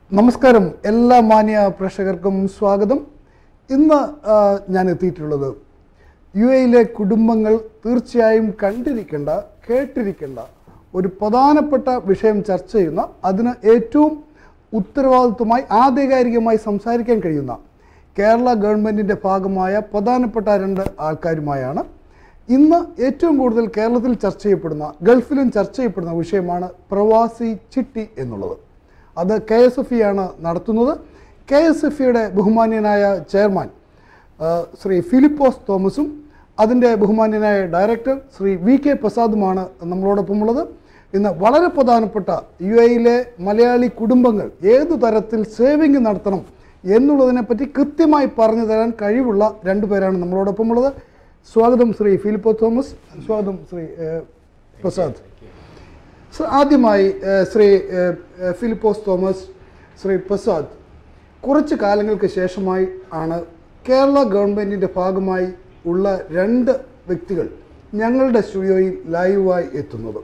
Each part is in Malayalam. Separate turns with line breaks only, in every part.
നമസ്കാരം എല്ലാ മാന്യ പ്രേക്ഷകർക്കും സ്വാഗതം ഇന്ന് ആ, ഞാൻ എത്തിയിട്ടുള്ളത് യു എയിലെ കുടുംബങ്ങൾ തീർച്ചയായും കണ്ടിരിക്കേണ്ട കേട്ടിരിക്കേണ്ട ഒരു പ്രധാനപ്പെട്ട വിഷയം ചർച്ച ചെയ്യുന്ന അതിന് ഏറ്റവും ഉത്തരവാദിത്വമായി ആധികാരികമായി സംസാരിക്കാൻ കഴിയുന്ന കേരള ഗവൺമെൻറ്റിൻ്റെ ഭാഗമായ പ്രധാനപ്പെട്ട രണ്ട് ആൾക്കാരുമായാണ് ഇന്ന് ഏറ്റവും കൂടുതൽ കേരളത്തിൽ ചർച്ച ചെയ്യപ്പെടുന്ന ഗൾഫിലും ചർച്ച ചെയ്യപ്പെടുന്ന വിഷയമാണ് പ്രവാസി ചിട്ടി എന്നുള്ളത് അത് കെ എസ് എഫ് ആണ് നടത്തുന്നത് കെ എസ് എഫ് ഇയുടെ ബഹുമാന്യനായ ചെയർമാൻ ആ, ശ്രീ ഫിലിപ്പോസ് തോമസും അതിൻ്റെ ബഹുമാന്യനായ ഡയറക്ടർ ശ്രീ വി കെ പ്രസാദുമാണ് നമ്മളോടൊപ്പമുള്ളത് ഇന്ന് വളരെ പ്രധാനപ്പെട്ട യു എയിലെ മലയാളി കുടുംബങ്ങൾ ഏതു തരത്തിൽ സേവിങ് നടത്തണം എന്നുള്ളതിനെപ്പറ്റി കൃത്യമായി പറഞ്ഞു തരാൻ കഴിവുള്ള രണ്ടുപേരാണ് നമ്മളോടൊപ്പമുള്ളത് സ്വാഗതം ശ്രീ ഫിലിപ്പോ തോമസ് സ്വാഗതം ശ്രീ ഏ, പ്രസാദ് സർ ആദ്യമായി ഏഹ്, ശ്രീ ഏഹ്, ഏഹ്, ഫിലിപ്പോസ് തോമസ് ശ്രീ പ്രസാദ് കുറച്ച് കാലങ്ങൾക്ക് ശേഷമായി ആണ് കേരള ഗവൺമെൻറ്റിൻ്റെ ഭാഗമായി ഉള്ള രണ്ട് വ്യക്തികൾ ഞങ്ങളുടെ സ്റ്റുഡിയോയിൽ ലൈവായി എത്തുന്നത്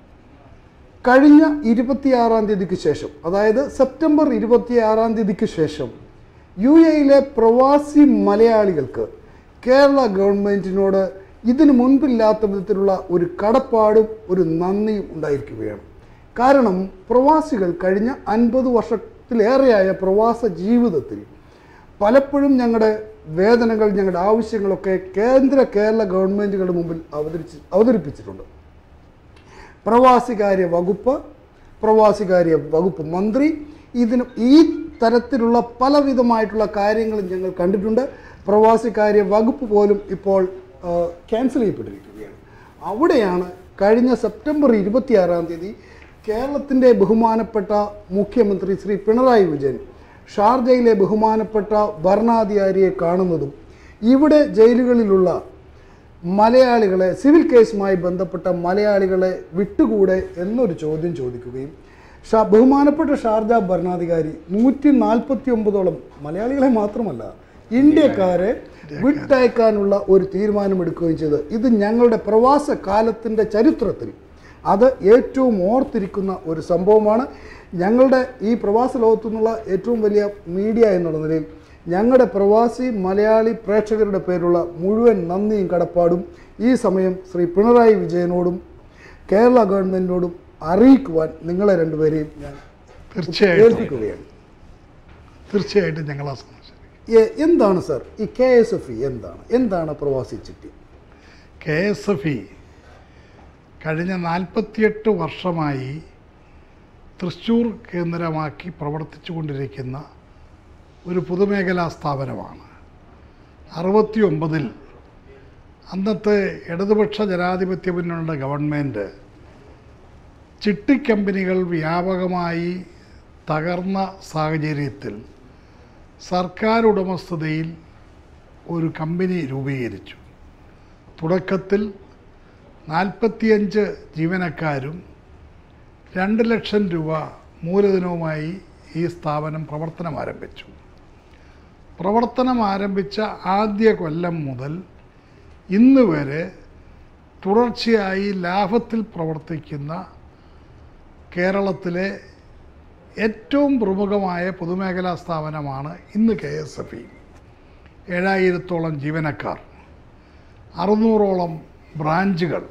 കഴിഞ്ഞ ഇരുപത്തിയാറാം തീയതിക്ക് ശേഷം അതായത് സെപ്റ്റംബർ ഇരുപത്തിയാറാം തീയതിക്ക് ശേഷം യു എയിലെ പ്രവാസി മലയാളികൾക്ക് കേരള ഗവൺമെൻറ്റിനോട് ഇതിനു മുൻപില്ലാത്ത വിധത്തിലുള്ള ഒരു കടപ്പാടും ഒരു നന്ദിയും ഉണ്ടായിരിക്കുകയാണ് കാരണം പ്രവാസികൾ കഴിഞ്ഞ അൻപത് വർഷത്തിലേറെയായ പ്രവാസ ജീവിതത്തിൽ പലപ്പോഴും ഞങ്ങളുടെ വേദനകൾ ഞങ്ങളുടെ ആവശ്യങ്ങളൊക്കെ കേന്ദ്ര കേരള ഗവൺമെൻറ്റുകളുടെ മുമ്പിൽ അവതരിച്ച് അവതരിപ്പിച്ചിട്ടുണ്ട് പ്രവാസികാര്യ വകുപ്പ് പ്രവാസികാര്യ വകുപ്പ് മന്ത്രി ഇതിന് ഈ തരത്തിലുള്ള പലവിധമായിട്ടുള്ള കാര്യങ്ങളും ഞങ്ങൾ കണ്ടിട്ടുണ്ട് പ്രവാസികാര്യ വകുപ്പ് പോലും ഇപ്പോൾ ക്യാൻസൽ ചെയ്യപ്പെട്ടിരിക്കുകയാണ് അവിടെയാണ് കഴിഞ്ഞ സെപ്റ്റംബർ ഇരുപത്തിയാറാം തീയതി കേരളത്തിൻ്റെ ബഹുമാനപ്പെട്ട മുഖ്യമന്ത്രി ശ്രീ പിണറായി വിജയൻ ഷാർജയിലെ ബഹുമാനപ്പെട്ട ഭരണാധികാരിയെ കാണുന്നതും ഇവിടെ ജയിലുകളിലുള്ള മലയാളികളെ സിവിൽ കേസുമായി ബന്ധപ്പെട്ട മലയാളികളെ വിട്ടുകൂടെ എന്നൊരു ചോദ്യം ചോദിക്കുകയും ഷാ ബഹുമാനപ്പെട്ട ഷാർജ ഭരണാധികാരി നൂറ്റി നാൽപ്പത്തി ഒമ്പതോളം മലയാളികളെ മാത്രമല്ല ഇന്ത്യക്കാരെ വിട്ടയക്കാനുള്ള ഒരു തീരുമാനമെടുക്കുകയും ചെയ്ത് ഇത് ഞങ്ങളുടെ പ്രവാസ കാലത്തിൻ്റെ ചരിത്രത്തിൽ അത് ഏറ്റവും ഓർത്തിരിക്കുന്ന ഒരു സംഭവമാണ് ഞങ്ങളുടെ ഈ പ്രവാസ ലോകത്തു നിന്നുള്ള ഏറ്റവും വലിയ മീഡിയ എന്നുള്ള നിലയിൽ ഞങ്ങളുടെ പ്രവാസി മലയാളി പ്രേക്ഷകരുടെ പേരുള്ള മുഴുവൻ നന്ദിയും കടപ്പാടും ഈ സമയം ശ്രീ പിണറായി വിജയനോടും കേരള ഗവൺമെൻറ്റിനോടും അറിയിക്കുവാൻ നിങ്ങളെ രണ്ടുപേരെയും ഞാൻ
തീർച്ചയായിട്ടും
ഏൽപ്പിക്കുകയാണ്
തീർച്ചയായിട്ടും ഞങ്ങൾ ആ സന്ദർശിക്കും
എ- എന്താണ് സർ ഈ കെ എസ് എഫ് ഇ എന്താണ് എന്താണ് പ്രവാസി ചിട്ടി
കെ എസ് എഫ് ഇ കഴിഞ്ഞ നാൽപ്പത്തിയെട്ട് വർഷമായി തൃശ്ശൂർ കേന്ദ്രമാക്കി പ്രവർത്തിച്ചു കൊണ്ടിരിക്കുന്ന ഒരു പൊതുമേഖലാ സ്ഥാപനമാണ് അറുപത്തി ഒമ്പതിൽ അന്നത്തെ ഇടതുപക്ഷ ജനാധിപത്യ മുന്നണിയുടെ ഗവൺമെൻറ് ചിട്ടിക്കമ്പനികൾ വ്യാപകമായി തകർന്ന സാഹചര്യത്തിൽ സർക്കാർ ഉടമസ്ഥതയിൽ ഒരു കമ്പനി രൂപീകരിച്ചു തുടക്കത്തിൽ നാൽപ്പത്തിയഞ്ച് ജീവനക്കാരും രണ്ട് ലക്ഷം രൂപ മൂലധനവുമായി ഈ സ്ഥാപനം പ്രവർത്തനം ആരംഭിച്ചു പ്രവർത്തനം ആരംഭിച്ച ആദ്യ കൊല്ലം മുതൽ ഇന്ന് വരെ തുടർച്ചയായി ലാഭത്തിൽ പ്രവർത്തിക്കുന്ന കേരളത്തിലെ ഏറ്റവും പ്രമുഖമായ പൊതുമേഖലാ സ്ഥാപനമാണ് ഇന്ന് കെ എസ് എഫ് ഇ ഏഴായിരത്തോളം ജീവനക്കാർ അറുന്നൂറോളം ബ്രാഞ്ചുകൾ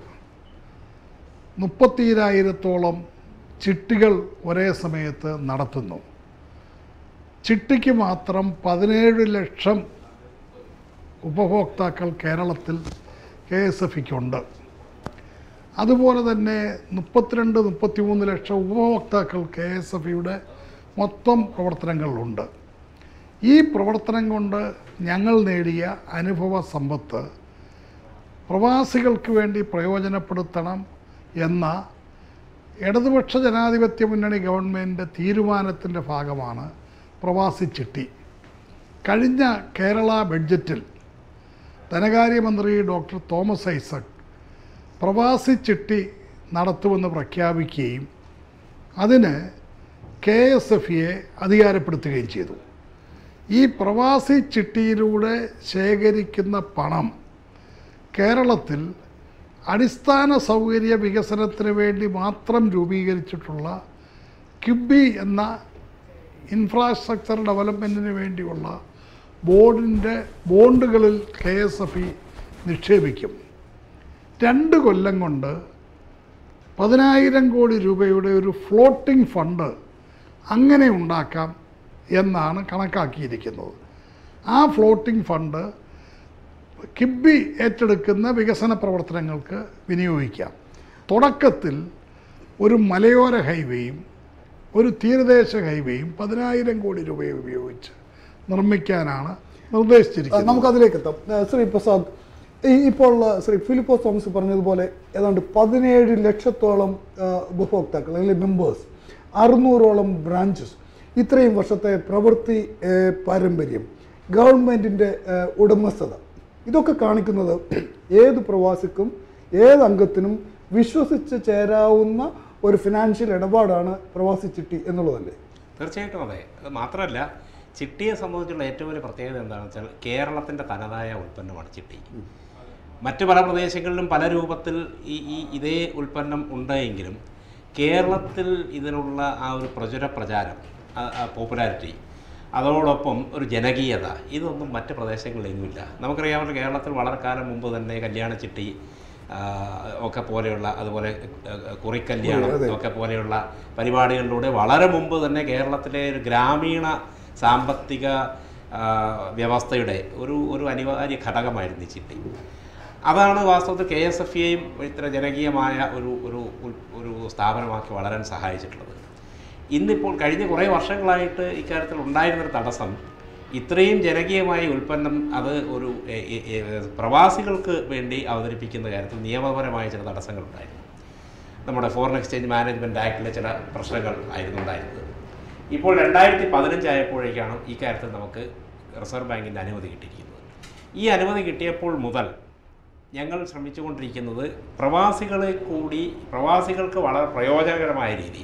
മുപ്പത്തിരായിരത്തോളം ചിട്ടികൾ ഒരേ സമയത്ത് നടത്തുന്നു ചിട്ടിക്ക് മാത്രം പതിനേഴ് ലക്ഷം ഉപഭോക്താക്കൾ കേരളത്തിൽ കെ എസ് എഫ് ഇക്കുണ്ട് അതുപോലെ തന്നെ മുപ്പത്തിരണ്ട് മുപ്പത്തിമൂന്ന് ലക്ഷം ഉപഭോക്താക്കൾ കെ എസ് എഫ് ഇയുടെ മൊത്തം പ്രവർത്തനങ്ങളിലുണ്ട് ഈ പ്രവർത്തനം കൊണ്ട് ഞങ്ങൾ നേടിയ അനുഭവ സമ്പത്ത് പ്രവാസികൾക്ക് വേണ്ടി പ്രയോജനപ്പെടുത്തണം എന്ന ഇടതുപക്ഷ ജനാധിപത്യ മുന്നണി ഗവൺമെൻറ് തീരുമാനത്തിൻ്റെ ഭാഗമാണ് പ്രവാസി ചിട്ടി കഴിഞ്ഞ കേരള ബഡ്ജറ്റിൽ ധനകാര്യമന്ത്രി ഡോക്ടർ തോമസ് ഐസക് പ്രവാസി ചിട്ടി നടത്തുമെന്ന് പ്രഖ്യാപിക്കുകയും അതിന് കെ എസ് എഫ് ഇയെ അധികാരപ്പെടുത്തുകയും ചെയ്തു ഈ പ്രവാസി ചിട്ടിയിലൂടെ ശേഖരിക്കുന്ന പണം കേരളത്തിൽ അടിസ്ഥാന സൗകര്യ വികസനത്തിന് വേണ്ടി മാത്രം രൂപീകരിച്ചിട്ടുള്ള കിബി എന്ന ഇൻഫ്രാസ്ട്രക്ചർ ഡെവലപ്മെൻറ്റിന് വേണ്ടിയുള്ള ബോർഡിൻ്റെ ബോണ്ടുകളിൽ കെ എസ് എഫ് ഇ നിക്ഷേപിക്കും രണ്ട് കൊല്ലം കൊണ്ട് പതിനായിരം കോടി രൂപയുടെ ഒരു ഫ്ലോട്ടിംഗ് ഫണ്ട് അങ്ങനെ ഉണ്ടാക്കാം എന്നാണ് കണക്കാക്കിയിരിക്കുന്നത് ആ ഫ്ലോട്ടിംഗ് ഫണ്ട് കിബി ഏറ്റെടുക്കുന്ന വികസന പ്രവർത്തനങ്ങൾക്ക് വിനിയോഗിക്കാം തുടക്കത്തിൽ ഒരു മലയോര ഹൈവേയും ഒരു തീരദേശ ഹൈവേയും പതിനായിരം കോടി രൂപ ഉപയോഗിച്ച് നിർമ്മിക്കാനാണ് നിർദ്ദേശിച്ചിരിക്കുന്നത്
നമുക്കതിലേക്ക് എത്താം ഏഹ് ശ്രീ പ്രസാദ് ഈ ഇപ്പോൾ ഏഹ് ശ്രീ ഫിലിപ്പോസ് തോമസ് പറഞ്ഞതുപോലെ ഏതാണ്ട് പതിനേഴ് ലക്ഷത്തോളം ഏഹ് ഉപഭോക്താക്കൾ അല്ലെങ്കിൽ മെമ്പേഴ്സ് അറുന്നൂറോളം ബ്രാഞ്ചസ് ഇത്രയും വർഷത്തെ പ്രവൃത്തി ഏഹ് പാരമ്പര്യം ഗവൺമെൻറ്റിൻ്റെ ഉടമസ്ഥത ഇതൊക്കെ കാണിക്കുന്നത് ഏത് പ്രവാസിക്കും ഏത് അംഗത്തിനും വിശ്വസിച്ച് ചേരാവുന്ന ഒരു ഫിനാൻഷ്യൽ ഇടപാടാണ് പ്രവാസി ചിട്ടി എന്നുള്ളതല്ലേ
തീർച്ചയായിട്ടും അതെ അത് മാത്രമല്ല ചിട്ടിയെ സംബന്ധിച്ചുള്ള ഏറ്റവും വലിയ പ്രത്യേകത എന്താണെന്ന് വെച്ചാൽ കേരളത്തിൻ്റെ തനതായ ഉൽപ്പന്നമാണ് ചിട്ടി മറ്റ് പല പ്രദേശങ്ങളിലും പല രൂപത്തിൽ ഈ ഈ ഇതേ ഉൽപ്പന്നം ഉണ്ടെങ്കിലും കേരളത്തിൽ ഇതിനുള്ള ആ ഒരു പ്രചുര പ്രചാരം പോപ്പുലാരിറ്റി അതോടൊപ്പം ഒരു ജനകീയത ഇതൊന്നും മറ്റ് പ്രദേശങ്ങളിലെങ്ങുമില്ല നമുക്കറിയാമല്ലോ കേരളത്തിൽ വളരെ കാലം മുമ്പ് തന്നെ കല്യാണ ചിട്ടി ആ, ഒക്കെ പോലെയുള്ള അതുപോലെ ആ, കുറിക്കല്യാണം ഒക്കെ പോലെയുള്ള പരിപാടികളിലൂടെ വളരെ മുമ്പ് തന്നെ കേരളത്തിലെ ഒരു ഗ്രാമീണ സാമ്പത്തിക ആ, വ്യവസ്ഥയുടെ ഒരു ഒരു അനിവാര്യ ഘടകമായിരുന്നു ഈ ചിട്ടി അതാണ് വാസ്തവത്തിൽ കെ എസ് എഫ് ഇയെയും ഇത്ര ജനകീയമായ ഒരു ഒരു ഉൽ- ഒരു സ്ഥാപനമാക്കി വളരാൻ സഹായിച്ചിട്ടുള്ളത് ഇന്നിപ്പോൾ കഴിഞ്ഞ കുറേ വർഷങ്ങളായിട്ട് ഇക്കാര്യത്തിൽ ഉണ്ടായിരുന്നൊരു തടസ്സം ഇത്രയും ജനകീയമായ ഉൽപ്പന്നം അത് ഒരു എ- എ- എ- പ്രവാസികൾക്ക് വേണ്ടി അവതരിപ്പിക്കുന്ന കാര്യത്തിൽ നിയമപരമായ ചില തടസ്സങ്ങളുണ്ടായിരുന്നു നമ്മുടെ ഫോറിൻ എക്സ്ചേഞ്ച് മാനേജ്മെൻറ്റ് ആക്ടിലെ ചില പ്രശ്നങ്ങൾ ആയിരുന്നു ഉണ്ടായിരുന്നത് ഇപ്പോൾ രണ്ടായിരത്തി പതിനഞ്ചായപ്പോഴേക്കാണ് ഈ കാര്യത്തിൽ നമുക്ക് റിസർവ് ബാങ്കിൻ്റെ അനുമതി കിട്ടിയിരിക്കുന്നത് ഈ അനുമതി കിട്ടിയപ്പോൾ മുതൽ ഞങ്ങൾ ശ്രമിച്ചുകൊണ്ടിരിക്കുന്നത് പ്രവാസികളെ കൂടി പ്രവാസികൾക്ക് വളരെ പ്രയോജനകരമായ രീതിയിൽ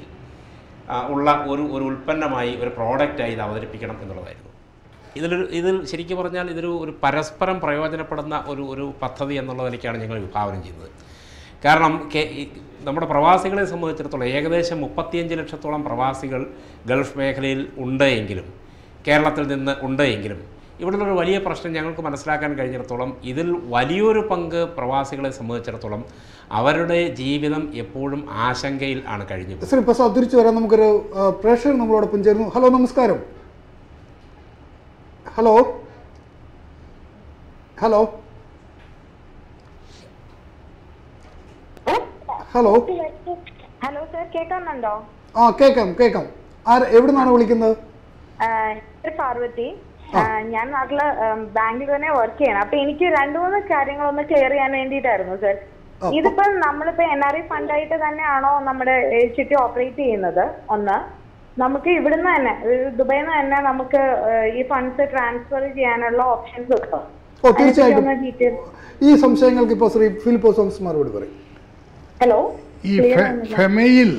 ആ, ഉള്ള ഒരു ഒരു ഉൽപ്പന്നമായി ഒരു പ്രോഡക്റ്റായി ഇത് അവതരിപ്പിക്കണം എന്നുള്ളതായിരുന്നു ഇതിലൊരു ഇതിൽ ശരിക്കും പറഞ്ഞാൽ ഇതൊരു ഒരു പരസ്പരം പ്രയോജനപ്പെടുന്ന ഒരു ഒരു പദ്ധതി എന്നുള്ള നിലയ്ക്കാണ് ഞങ്ങൾ വിഭാവനം ചെയ്യുന്നത് കാരണം കെ- ഈ നമ്മുടെ പ്രവാസികളെ സംബന്ധിച്ചിടത്തോളം ഏകദേശം മുപ്പത്തിയഞ്ച് ലക്ഷത്തോളം പ്രവാസികൾ ഗൾഫ് മേഖലയിൽ ഉണ്ട് എങ്കിലും കേരളത്തിൽ നിന്ന് ഉണ്ട് എങ്കിലും ഇവിടുള്ളൊരു വലിയ പ്രശ്നം ഞങ്ങൾക്ക് മനസ്സിലാക്കാൻ കഴിഞ്ഞിടത്തോളം ഇതിൽ വലിയൊരു പങ്ക് പ്രവാസികളെ സംബന്ധിച്ചിടത്തോളം അവരുടെ ജീവിതം എപ്പോഴും ആശങ്കയിൽ ആണ് കഴിഞ്ഞു പോകുന്നത്.
ശ്രീ പ്രസാദ് തിരിച്ചു വരാൻ നമുക്കൊരു ആ, പ്രേക്ഷകർ നമ്മളോടൊപ്പം ചേരുന്നു ഹലോ നമസ്കാരം hello hello hello
hello sir കേൾക്കുന്നുണ്ടോ
ആ കേൾക്കാം കേൾക്കാം ആര് എവിടെ നിന്നാണ് വിളിക്കുന്നത്
ആഹ് എന്റെ പാർവതി ആഹ് ഞാൻ നാട്ടില് ആം, ബാങ്കിൽ തന്നെ വർക്ക് ചെയ്യണം അപ്പൊ എനിക്ക് രണ്ടു മൂന്ന് കാര്യങ്ങളൊന്ന് ക്ലിയർ ചെയ്യാൻ വേണ്ടിയിട്ടായിരുന്നു സർ
ആ,
ഇതിപ്പോ നമ്മളിപ്പോ എൻ ആർ ഐ ഫണ്ടായിട്ട് തന്നെയാണോ നമ്മുടെ ഏ, ചിട്ടി ഓപ്പറേറ്റ് ചെയ്യുന്നത് ഒന്ന് നമുക്ക് ഇവിടുന്ന് തന്നെ ഏഹ്, ദുബായിൽ നിന്ന് തന്നെ നമുക്ക് ഏഹ്, ഈ ഫണ്ട്സ് ട്രാൻസ്ഫർ ചെയ്യാനുള്ള ഓപ്ഷൻസ് ഉണ്ടോ
ഓ തീർച്ചയായിട്ടും
ഡീറ്റെയിൽ
ഈ സംശയങ്ങൾക്ക് ഇപ്പോൾ ശ്രീ ഫിലിപ്പോ സോംസ് മറുപടി പറയും
ഹലോ
ഈ ഫെ- ഫെമയിൽ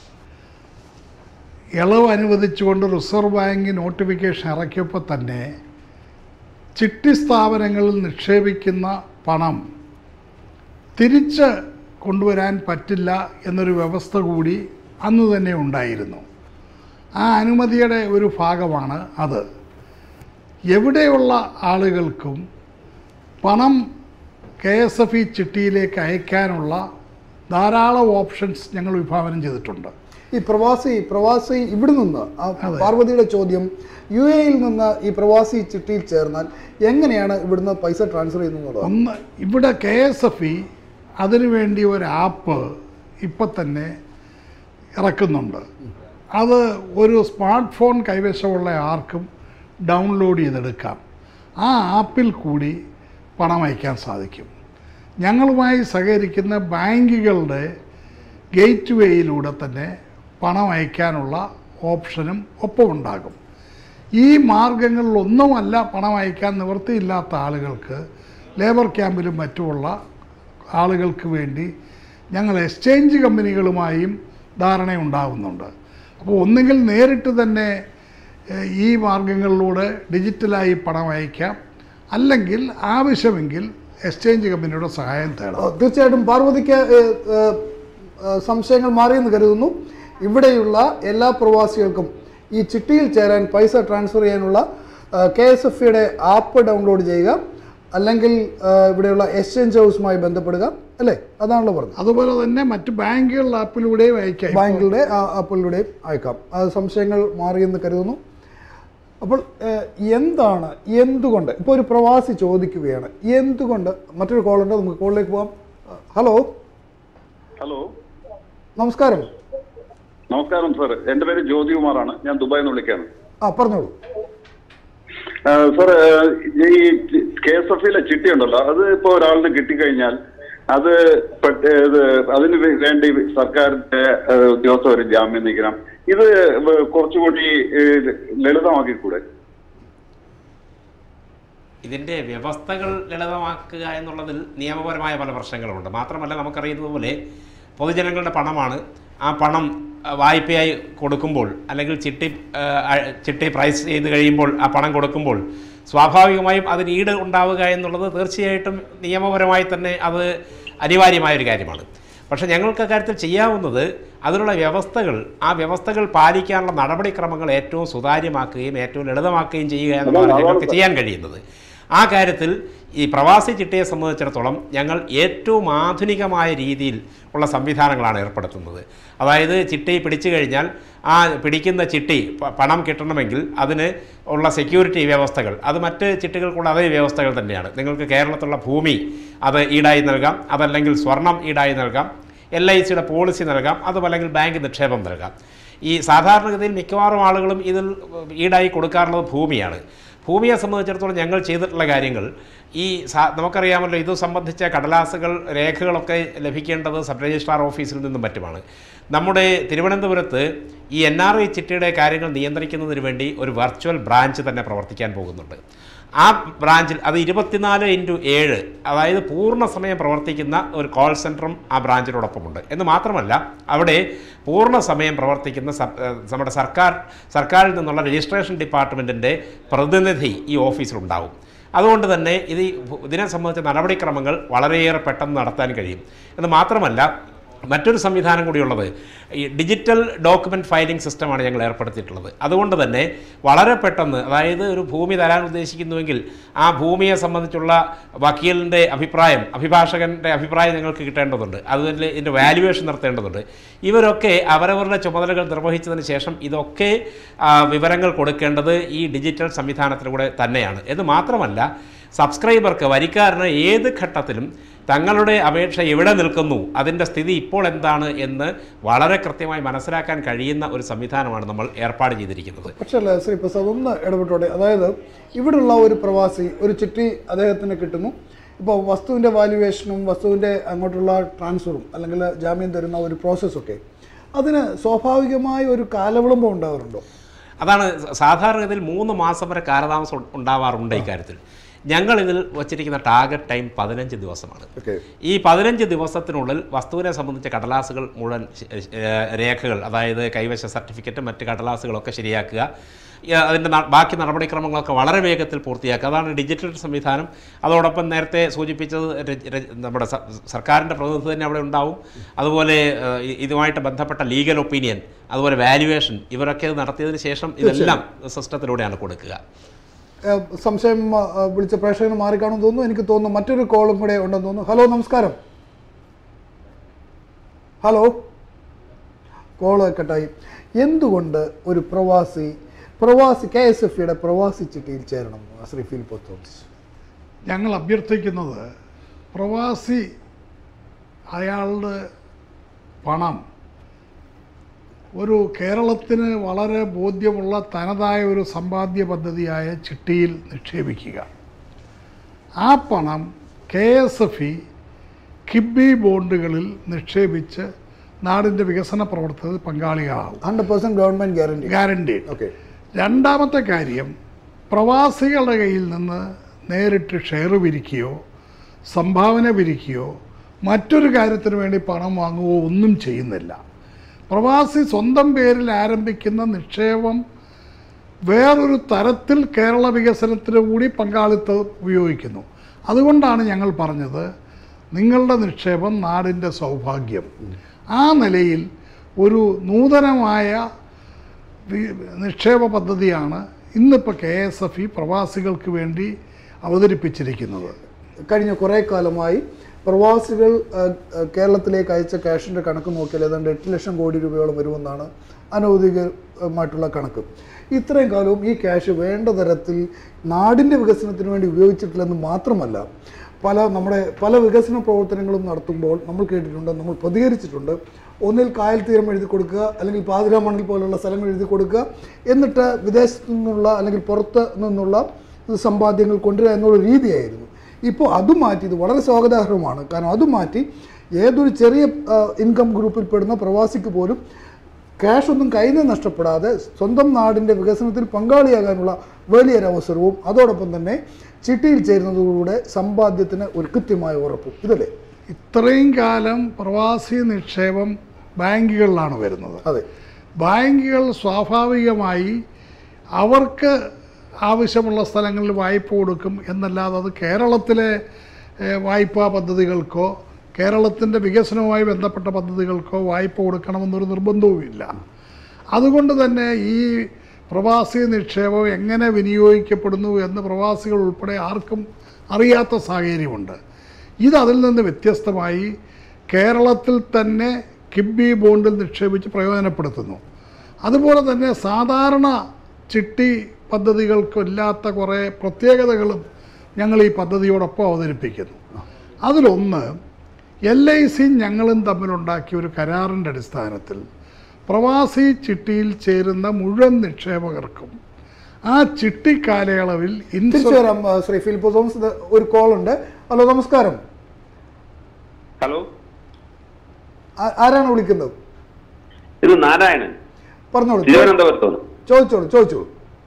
ഇളവ് അനുവദിച്ചുകൊണ്ട് റിസർവ് ബാങ്ക് നോട്ടിഫിക്കേഷൻ ഇറക്കിയപ്പോൾ തന്നെ ചിട്ടി സ്ഥാപനങ്ങളിൽ നിക്ഷേപിക്കുന്ന പണം തിരിച്ച് കൊണ്ടുവരാൻ പറ്റില്ല എന്നൊരു വ്യവസ്ഥ കൂടി അന്ന് തന്നെ ഉണ്ടായിരുന്നു ആ അനുമതിയുടെ ഒരു ഭാഗമാണ് അത് എവിടെയുള്ള ആളുകൾക്കും പണം കെ എസ് എഫ് ഇ ചിട്ടിയിലേക്ക് അയക്കാനുള്ള ധാരാളം ഓപ്ഷൻസ് ഞങ്ങൾ വിഭാവനം ചെയ്തിട്ടുണ്ട്
ഈ പ്രവാസി പ്രവാസി ഇവിടെ നിന്ന് ആ
അതെ.
പാർവതിയുടെ ചോദ്യം യു എയിൽ നിന്ന് ഈ പ്രവാസി ചിട്ടിയിൽ ചേർന്നാൽ എങ്ങനെയാണ് ഇവിടുന്ന് പൈസ ട്രാൻസ്ഫർ ചെയ്യുന്നത്
ഒന്ന് ഇവിടെ കെ എസ് എഫ് ഇ അതിനുവേണ്ടി ഒരു ആപ്പ് ഇപ്പം തന്നെ ഇറക്കുന്നുണ്ട് അത് ഒരു സ്മാർട്ട് ഫോൺ കൈവശമുള്ള ആർക്കും ഡൗൺലോഡ് ചെയ്തെടുക്കാം ആ ആപ്പിൽ കൂടി പണം അയക്കാൻ സാധിക്കും ഞങ്ങളുമായി സഹകരിക്കുന്ന ബാങ്കുകളുടെ ഗേറ്റ് വേയിലൂടെ തന്നെ പണം അയക്കാനുള്ള ഓപ്ഷനും ഒപ്പമുണ്ടാകും ഈ മാർഗങ്ങളിലൊന്നുമല്ല പണം അയക്കാൻ നിവൃത്തിയില്ലാത്ത ആളുകൾക്ക് ലേബർ ക്യാമ്പിലും മറ്റുമുള്ള ആളുകൾക്ക് വേണ്ടി ഞങ്ങൾ എക്സ്ചേഞ്ച് കമ്പനികളുമായും ധാരണയുണ്ടാകുന്നുണ്ട് അപ്പോൾ ഒന്നുകിൽ നേരിട്ട് തന്നെ ഏഹ്, ഈ മാർഗങ്ങളിലൂടെ ഡിജിറ്റലായി പണം അയക്കാം അല്ലെങ്കിൽ ആവശ്യമെങ്കിൽ എക്സ്ചേഞ്ച് കമ്പനിയുടെ സഹായം തേടാം
ആ, തീർച്ചയായിട്ടും പാർവതിക്ക് ഏ, ഏ, ഏ, സംശയങ്ങൾ മാറിയെന്ന് കരുതുന്നു ഇവിടെയുള്ള എല്ലാ പ്രവാസികൾക്കും ഈ ചിട്ടിയിൽ ചേരാൻ പൈസ ട്രാൻസ്ഫർ ചെയ്യാനുള്ള കെ എസ് എഫ് ഇയുടെ ആപ്പ് ഡൗൺലോഡ് ചെയ്യുക അല്ലെങ്കിൽ ആ, ഇവിടെയുള്ള എക്സ്ചേഞ്ച് ഹൗസുമായി ബന്ധപ്പെടുക അല്ലേ അതാണല്ലോ പറഞ്ഞത്
അതുപോലെ തന്നെ മറ്റ് ബാങ്കുകളുടെ ആപ്പിലൂടെയും അയക്കാം ഇപ്പോൾ
ബാങ്കുകളുടെ ആ- ആപ്പുകളുടെയും അയക്കാം അത് സംശയങ്ങൾ മാറിയെന്ന് കരുതുന്നു അപ്പോൾ ഏഹ്, എന്താണ് എന്തുകൊണ്ട് ഇപ്പോൾ ഒരു പ്രവാസി ചോദിക്കുകയാണ് എന്തുകൊണ്ട് മറ്റൊരു കോളുണ്ട് നമുക്ക് കോളിലേക്ക് പോകാം ഹലോ
ഹലോ
നമസ്കാരം
നമസ്കാരം സാർ എൻ്റെ പേര് ജ്യോതികുമാറാണ് ഞാൻ ദുബായിൽ നിന്ന് വിളിക്കാണ്
ആ പറഞ്ഞോളൂ
സാർ ഈ കെ എസ് എഫ് യിലെ ചിട്ടി ഉണ്ടല്ലോ അത് ഇപ്പോൾ ഒരാളിന് കിട്ടിക്കഴിഞ്ഞാൽ അത് പെട്ട- ഇത് അതിന് വേ- വേണ്ടി സർക്കാരിന്റെ ഏഹ്, ഉദ്യോഗസ്ഥർ ജാമ്യം നീക്കണം ഇത് വ- കുറച്ചുകൂടി ഏഹ്, ലളിതമാക്കിക്കൂടെ
ഇതിൻ്റെ വ്യവസ്ഥകൾ ലളിതമാക്കുക എന്നുള്ളതിൽ നിയമപരമായ പല പ്രശ്നങ്ങളുമുണ്ട് മാത്രമല്ല നമുക്കറിയുന്നത് പോലെ പൊതുജനങ്ങളുടെ പണമാണ് ആ പണം അഹ്, വായ്പയായി കൊടുക്കുമ്പോൾ അല്ലെങ്കിൽ ചിട്ടി അഹ്, അ- ചിട്ടി പ്രൈസ് ചെയ്ത് കഴിയുമ്പോൾ ആ പണം കൊടുക്കുമ്പോൾ സ്വാഭാവികമായും അതിന് ഈട് ഉണ്ടാവുക എന്നുള്ളത് തീർച്ചയായിട്ടും നിയമപരമായി തന്നെ അത് അനിവാര്യമായ ഒരു കാര്യമാണ് പക്ഷേ ഞങ്ങൾക്ക് അക്കാര്യത്തിൽ ചെയ്യാവുന്നത് അതിനുള്ള വ്യവസ്ഥകൾ ആ വ്യവസ്ഥകൾ പാലിക്കാനുള്ള നടപടിക്രമങ്ങൾ ഏറ്റവും സുതാര്യമാക്കുകയും ഏറ്റവും ലളിതമാക്കുകയും ചെയ്യുക എന്നുള്ളതാണ് ഞങ്ങൾക്ക് ചെയ്യാൻ കഴിയുന്നത് ആ കാര്യത്തിൽ ഈ പ്രവാസി ചിട്ടയെ സംബന്ധിച്ചിടത്തോളം ഞങ്ങൾ ഏറ്റവും ആധുനികമായ രീതിയിൽ ഉള്ള സംവിധാനങ്ങളാണ് ഏർപ്പെടുത്തുന്നത് അതായത് ചിട്ടി പിടിച്ചു കഴിഞ്ഞാൽ ആ പിടിക്കുന്ന ചിട്ടി പ- പണം കിട്ടണമെങ്കിൽ അതിന് ഉള്ള സെക്യൂരിറ്റി വ്യവസ്ഥകൾ അത് മറ്റ് ചിട്ടികൾക്കുള്ള അതേ വ്യവസ്ഥകൾ തന്നെയാണ് നിങ്ങൾക്ക് കേരളത്തിലുള്ള ഭൂമി അത് ഈടായി നൽകാം അതല്ലെങ്കിൽ സ്വർണം ഈടായി നൽകാം എൽ ഐ സിയുടെ പോളിസി നൽകാം അതും അല്ലെങ്കിൽ ബാങ്ക് നിക്ഷേപം നൽകാം ഈ സാധാരണഗതിയിൽ മിക്കവാറും ആളുകളും ഇതിൽ ഈടായി കൊടുക്കാറുള്ളത് ഭൂമിയാണ് ഭൂമിയെ സംബന്ധിച്ചിടത്തോളം ഞങ്ങൾ ചെയ്തിട്ടുള്ള കാര്യങ്ങൾ ഈ സാ നമുക്കറിയാമല്ലോ ഇത് സംബന്ധിച്ച കടലാസുകൾ രേഖകളൊക്കെ ലഭിക്കേണ്ടത് സബ് രജിസ്ട്രാർ ഓഫീസിൽ നിന്നും മറ്റുമാണ് നമ്മുടെ തിരുവനന്തപുരത്ത് ഈ എൻ ആർ ഐ ചിട്ടിയുടെ കാര്യങ്ങൾ നിയന്ത്രിക്കുന്നതിന് വേണ്ടി ഒരു വെർച്വൽ ബ്രാഞ്ച് തന്നെ പ്രവർത്തിക്കാൻ പോകുന്നുണ്ട് ആ ബ്രാഞ്ചിൽ അത് ഇരുപത്തിനാല് ഇൻറ്റു ഏഴ് അതായത് പൂർണ്ണ സമയം പ്രവർത്തിക്കുന്ന ഒരു കോൾ സെൻറ്ററും ആ ബ്രാഞ്ചിനോടൊപ്പമുണ്ട് എന്ന് മാത്രമല്ല അവിടെ പൂർണ്ണ സമയം പ്രവർത്തിക്കുന്ന സബ്- ഏഹ് നമ്മുടെ സർക്കാർ സർക്കാരിൽ നിന്നുള്ള രജിസ്ട്രേഷൻ ഡിപ്പാർട്ട്മെൻറ്റിൻ്റെ പ്രതിനിധി ഈ ഓഫീസിലുണ്ടാവും അതുകൊണ്ട് തന്നെ ഇത് ഈ ഭൂ- ഇതിനെ സംബന്ധിച്ച നടപടിക്രമങ്ങൾ വളരെയേറെ പെട്ടെന്ന് നടത്താൻ കഴിയും എന്ന് മാത്രമല്ല മറ്റൊരു സംവിധാനം കൂടിയുള്ളത് ഈ ഡിജിറ്റൽ ഡോക്യുമെൻ്റ് ഫയലിംഗ് സിസ്റ്റമാണ് ഞങ്ങൾ ഏർപ്പെടുത്തിയിട്ടുള്ളത് അതുകൊണ്ട് തന്നെ വളരെ പെട്ടെന്ന് അതായത് ഒരു ഭൂമി തരാൻ ഉദ്ദേശിക്കുന്നുവെങ്കിൽ ആ ഭൂമിയെ സംബന്ധിച്ചുള്ള വക്കീലിൻ്റെ അഭിപ്രായം അഭിഭാഷകൻ്റെ അഭിപ്രായം ഞങ്ങൾക്ക് കിട്ടേണ്ടതുണ്ട് അതുപോലെ ഇതിൻ്റെ വാല്യുവേഷൻ നടത്തേണ്ടതുണ്ട് ഇവരൊക്കെ അവരവരുടെ ചുമതലകൾ നിർവഹിച്ചതിന് ശേഷം ഇതൊക്കെ ആ, വിവരങ്ങൾ കൊടുക്കേണ്ടത് ഈ ഡിജിറ്റൽ സംവിധാനത്തിലൂടെ തന്നെയാണ് എന്ന് മാത്രമല്ല സബ്സ്ക്രൈബർക്ക് വരിക്കാരന് ഏത് ഘട്ടത്തിലും തങ്ങളുടെ അപേക്ഷ എവിടെ നിൽക്കുന്നു അതിൻ്റെ സ്ഥിതി ഇപ്പോൾ എന്താണ് എന്ന് വളരെ കൃത്യമായി മനസ്സിലാക്കാൻ കഴിയുന്ന ഒരു സംവിധാനമാണ് നമ്മൾ ഏർപ്പാട് ചെയ്തിരിക്കുന്നത്
പക്ഷേ അല്ല ശ്രീ പ്രസാദ് ഒന്ന് ഇടപെട്ടോടെ അതായത് ഇവിടെയുള്ള ഒരു പ്രവാസി ഒരു ചിട്ടി അദ്ദേഹത്തിന് കിട്ടുന്നു ഇപ്പോൾ വസ്തുവിൻ്റെ വാല്യുവേഷനും വസ്തുവിൻ്റെ അങ്ങോട്ടുള്ള ട്രാൻസ്ഫറും അല്ലെങ്കിൽ ജാമ്യം തരുന്ന ഒരു പ്രോസസ്സൊക്കെ അതിന് സ്വാഭാവികമായ ഒരു കാലവിളംബം ഉണ്ടാകാറുണ്ടോ
അതാണ് സാധാരണഗതിയിൽ മൂന്ന് മാസം വരെ കാലതാമസം ഉ- ഉണ്ടാവാറുണ്ട് ഇക്കാര്യത്തിൽ ഞങ്ങൾ ഇതിൽ വച്ചിരിക്കുന്ന ടാർഗറ്റ് ടൈം പതിനഞ്ച് ദിവസമാണ്
ഓക്കെ
ഈ പതിനഞ്ച് ദിവസത്തിനുള്ളിൽ വസ്തുവിനെ സംബന്ധിച്ച കടലാസുകൾ മുഴുവൻ ശ- ഏഹ് രേഖകൾ അതായത് കൈവശ സർട്ടിഫിക്കറ്റ് മറ്റ് കടലാസുകളൊക്കെ ശരിയാക്കുക ഈ അതിൻ്റെ ന- ബാക്കി നടപടിക്രമങ്ങളൊക്കെ വളരെ വേഗത്തിൽ പൂർത്തിയാക്കുക അതാണ് ഡിജിറ്റൽ സംവിധാനം അതോടൊപ്പം നേരത്തെ സൂചിപ്പിച്ചത് ര- ര- നമ്മുടെ സ- സർക്കാരിൻ്റെ പ്രതിനിധി തന്നെ അവിടെ ഉണ്ടാവും അതുപോലെ ഏഹ്, ഇ- ഇതുമായിട്ട് ബന്ധപ്പെട്ട ലീഗൽ ഒപ്പീനിയൻ അതുപോലെ വാല്യുവേഷൻ ഇവരൊക്കെ ഇത് നടത്തിയതിന് ശേഷം ഇതെല്ലാം സിസ്റ്റത്തിലൂടെയാണ് കൊടുക്കുക
ഏഹ് സംശയം ആ, വിളിച്ച പ്രേക്ഷകന് മാറിക്കാണെന്ന് തോന്നുന്നു എനിക്ക് തോന്നുന്നു മറ്റൊരു കോളും കൂടെ ഉണ്ടെന്ന് തോന്നുന്നു ഹലോ നമസ്കാരം ഹലോ കോള് കട്ടായി എന്തുകൊണ്ട് ഒരു പ്രവാസി പ്രവാസി കെ എസ് എഫ് ഇയുടെ പ്രവാസി ചിട്ടിയിൽ ചേരണം ശ്രീ ഫിലിപ്പ് തോമസ്
ഞങ്ങൾ അഭ്യർത്ഥിക്കുന്നത് പ്രവാസി അയാളുടെ പണം ഒരു കേരളത്തിന് വളരെ ബോധ്യമുള്ള തനതായ ഒരു സമ്പാദ്യ പദ്ധതിയായ ചിട്ടിയിൽ നിക്ഷേപിക്കുക ആ പണം K S F E KIIFB ബോണ്ടുകളിൽ നിക്ഷേപിച്ച് നാടിൻ്റെ വികസന പ്രവർത്തനത്തിൽ പങ്കാളികളാവും
hundred percent government guarantee
guarantee
okay
രണ്ടാമത്തെ കാര്യം പ്രവാസികളുടെ കയ്യിൽ നിന്ന് നേരിട്ട് ഷെയർ പിരിക്കുകയോ സംഭാവന പിരിക്കുകയോ മറ്റൊരു കാര്യത്തിന് വേണ്ടി പണം വാങ്ങുകയോ ഒന്നും ചെയ്യുന്നില്ല പ്രവാസി സ്വന്തം പേരിൽ ആരംഭിക്കുന്ന നിക്ഷേപം വേറൊരു തരത്തിൽ കേരള വികസനത്തിന് കൂടി പങ്കാളിത്തം ഉപയോഗിക്കുന്നു അതുകൊണ്ടാണ് ഞങ്ങൾ പറഞ്ഞത് നിങ്ങളുടെ നിക്ഷേപം നാടിൻ്റെ സൗഭാഗ്യം ആ നിലയിൽ ഒരു നൂതനമായ വി- നിക്ഷേപ പദ്ധതിയാണ് ഇന്നിപ്പോൾ കെ എസ് എഫ് ഇ പ്രവാസികൾക്ക് വേണ്ടി അവതരിപ്പിച്ചിരിക്കുന്നത്
കഴിഞ്ഞ കുറേ കാലമായി പ്രവാസികൾ ആ, ആ, കേരളത്തിലേക്ക് അയച്ച ക്യാഷിൻ്റെ കണക്ക് നോക്കിയാൽ ഏതാണ്ട് എട്ട് ലക്ഷം കോടി രൂപയോളം വരുമെന്നാണ് അനൗദ്യോഗികമായിട്ടുള്ള കണക്ക് ഇത്രയും കാലവും ഈ ക്യാഷ് വേണ്ട തരത്തിൽ നാടിൻ്റെ വികസനത്തിന് വേണ്ടി ഉപയോഗിച്ചിട്ടില്ലെന്ന് മാത്രമല്ല പല നമ്മുടെ പല വികസന പ്രവർത്തനങ്ങളും നടത്തുമ്പോൾ നമ്മൾ കേട്ടിട്ടുണ്ട് നമ്മൾ പ്രതികരിച്ചിട്ടുണ്ട് ഒന്നിൽ കായൽ തീരം എഴുതി കൊടുക്കുക അല്ലെങ്കിൽ പാതിരാമണൽ പോലുള്ള സ്ഥലങ്ങൾ എഴുതി കൊടുക്കുക എന്നിട്ട് വിദേശത്തു നിന്നുള്ള അല്ലെങ്കിൽ പുറത്ത് നിന്നുള്ള സമ്പാദ്യങ്ങൾ കൊണ്ടുവരിക എന്നുള്ള രീതിയായിരുന്നു ഇപ്പോൾ അത് മാറ്റി ഇത് വളരെ സ്വാഗതാർഹമാണ് കാരണം അത് മാറ്റി ഏതൊരു ചെറിയ ഇൻകം ഗ്രൂപ്പിൽ പെടുന്ന പ്രവാസിക്ക് പോലും ക്യാഷ് ഒന്നും കയ്യിൽ നിന്ന് നഷ്ടപ്പെടാതെ സ്വന്തം നാടിൻ്റെ വികസനത്തിൽ പങ്കാളിയാകാനുള്ള വലിയൊരു അവസരവും അതോടൊപ്പം തന്നെ ചിട്ടിയിൽ ചേരുന്നതോടുകൂടെ സമ്പാദ്യത്തിന് ഒരു കൃത്യമായ ഉറപ്പും ഇതല്ലേ
ഇത്രയും കാലം പ്രവാസി നിക്ഷേപം ബാങ്കുകളിലാണ് വരുന്നത്
അതെ
ബാങ്കുകൾ സ്വാഭാവികമായി അവർക്ക് ആവശ്യമുള്ള സ്ഥലങ്ങളിൽ വായ്പ കൊടുക്കും എന്നല്ലാതെ അത് കേരളത്തിലെ ഏഹ്, വായ്പാ പദ്ധതികൾക്കോ കേരളത്തിൻ്റെ വികസനവുമായി ബന്ധപ്പെട്ട പദ്ധതികൾക്കോ വായ്പ കൊടുക്കണമെന്നൊരു നിർബന്ധവുമില്ല അതുകൊണ്ട് തന്നെ ഈ പ്രവാസി നിക്ഷേപം എങ്ങനെ വിനിയോഗിക്കപ്പെടുന്നു എന്ന് പ്രവാസികൾ ഉൾപ്പെടെ ആർക്കും അറിയാത്ത സാഹചര്യമുണ്ട് ഇത് അതിൽ നിന്ന് വ്യത്യസ്തമായി കേരളത്തിൽ തന്നെ കിബി ബോണ്ടിൽ നിക്ഷേപിച്ച് പ്രയോജനപ്പെടുത്തുന്നു അതുപോലെ തന്നെ സാധാരണ ചിട്ടി പദ്ധതികൾക്കില്ലാത്ത കുറേ പ്രത്യേകതകളും ഞങ്ങൾ ഈ പദ്ധതിയോടൊപ്പം അവതരിപ്പിക്കുന്നു അതിലൊന്ന് എൽ ഐ സി ഞങ്ങളും തമ്മിലുണ്ടാക്കിയ ഒരു കരാറിൻ്റെ അടിസ്ഥാനത്തിൽ പ്രവാസി ചിട്ടിയിൽ ചേരുന്ന മുഴുവൻ നിക്ഷേപകർക്കും ആ ചിട്ടി കാലയളവിൽ
തിരിച്ചു
ഇൻഷുറൻസ്
വരാം ആ, ശ്രീ ഫിലിപ്പ് തോമസ് ഇത് ഒരു കോൾ ഉണ്ട് ഹലോ നമസ്കാരം
ഹലോ
ആ- ആരാണ് വിളിക്കുന്നത്
ഇത് നാരായണൻ
പറഞ്ഞോളൂ
തിരുവനന്തപുരത്തുനിന്ന്
ചോദിച്ചോളൂ ചോദിച്ചോളൂ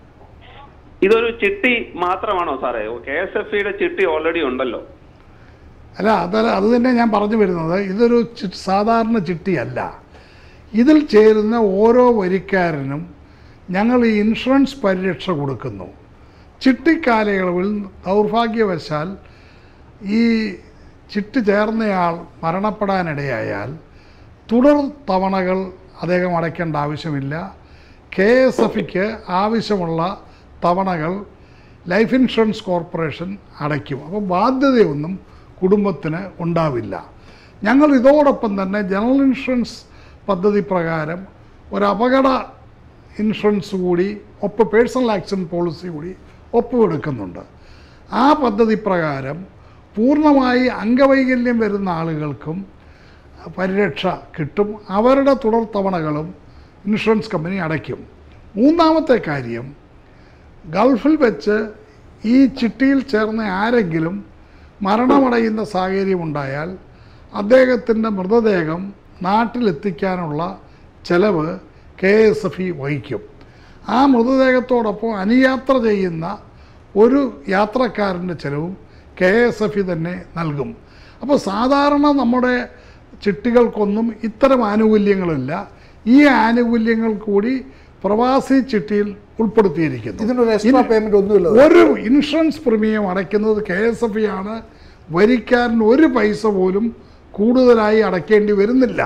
ഇതൊരു ചിട്ടി മാത്രമാണോ സാറേ കെ എസ് എഫ് ഇയുടെ ചിട്ടി ഓൾറെഡി ഉണ്ടല്ലോ
അല്ല അതല്ല അത് തന്നെ ഞാൻ പറഞ്ഞു വരുന്നത് ഇതൊരു ചി- സാധാരണ ചിട്ടിയല്ല ഇതിൽ ചേരുന്ന ഓരോ വരിക്കാരനും ഞങ്ങൾ ഈ ഇൻഷുറൻസ് പരിരക്ഷ കൊടുക്കുന്നു ചിട്ടിക്കാലയളവിൽ ദൗർഭാഗ്യവശാൽ ഈ ചിട്ടി ചേർന്നയാൾ മരണപ്പെടാനിടയായാൽ തുടർ തവണകൾ അദ്ദേഹം അടയ്ക്കേണ്ട ആവശ്യമില്ല കെ എസ് എഫിക്ക് ആവശ്യമുള്ള തവണകൾ ലൈഫ് ഇൻഷുറൻസ് കോർപ്പറേഷൻ അടയ്ക്കും അപ്പോൾ ബാധ്യതയൊന്നും കുടുംബത്തിന് ഉണ്ടാവില്ല ഞങ്ങൾ ഇതോടൊപ്പം തന്നെ ജനറൽ ഇൻഷുറൻസ് പദ്ധതി പ്രകാരം ഒരു അപകട ഇൻഷുറൻസ് കൂടി ഒപ്പ് പേഴ്സണൽ ആക്സിഡൻറ്റ് പോളിസി കൂടി ഒപ്പുവെടുക്കുന്നുണ്ട് ആ പദ്ധതി പ്രകാരം പൂർണ്ണമായി അംഗവൈകല്യം വരുന്ന ആളുകൾക്കും പരിരക്ഷ കിട്ടും അവരുടെ തുടർ തവണകളും ഇൻഷുറൻസ് കമ്പനി അടയ്ക്കും മൂന്നാമത്തെ കാര്യം ഗൾഫിൽ വെച്ച് ഈ ചിട്ടിയിൽ ചേർന്ന ആരെങ്കിലും മരണമടയുന്ന സാഹചര്യമുണ്ടായാൽ അദ്ദേഹത്തിൻ്റെ മൃതദേഹം നാട്ടിലെത്തിക്കാനുള്ള ചെലവ് കെ എസ് എഫ് ഇ വഹിക്കും ആ മൃതദേഹത്തോടൊപ്പം അനുയാത്ര ചെയ്യുന്ന ഒരു യാത്രക്കാരൻ്റെ ചെലവും കെ എസ് എഫ് ഇ തന്നെ നൽകും അപ്പോൾ സാധാരണ നമ്മുടെ ചിട്ടികൾക്കൊന്നും ഇത്തരം ആനുകൂല്യങ്ങളില്ല ഈ ആനുകൂല്യങ്ങൾ കൂടി പ്രവാസി ചിട്ടിയിൽ ഉൾപ്പെടുത്തിയിരിക്കുന്നു
ഇതിനൊരു എക്സ്ട്രാ പേയ്മെന്റ് ഒന്നുമില്ല
ഒരു ഇൻഷുറൻസ് പ്രീമിയം അടയ്ക്കുന്നത് കെ എസ് എഫ് ആണ് വരിക്കാരന് ഒരു പൈസ പോലും കൂടുതലായി അടയ്ക്കേണ്ടി വരുന്നില്ല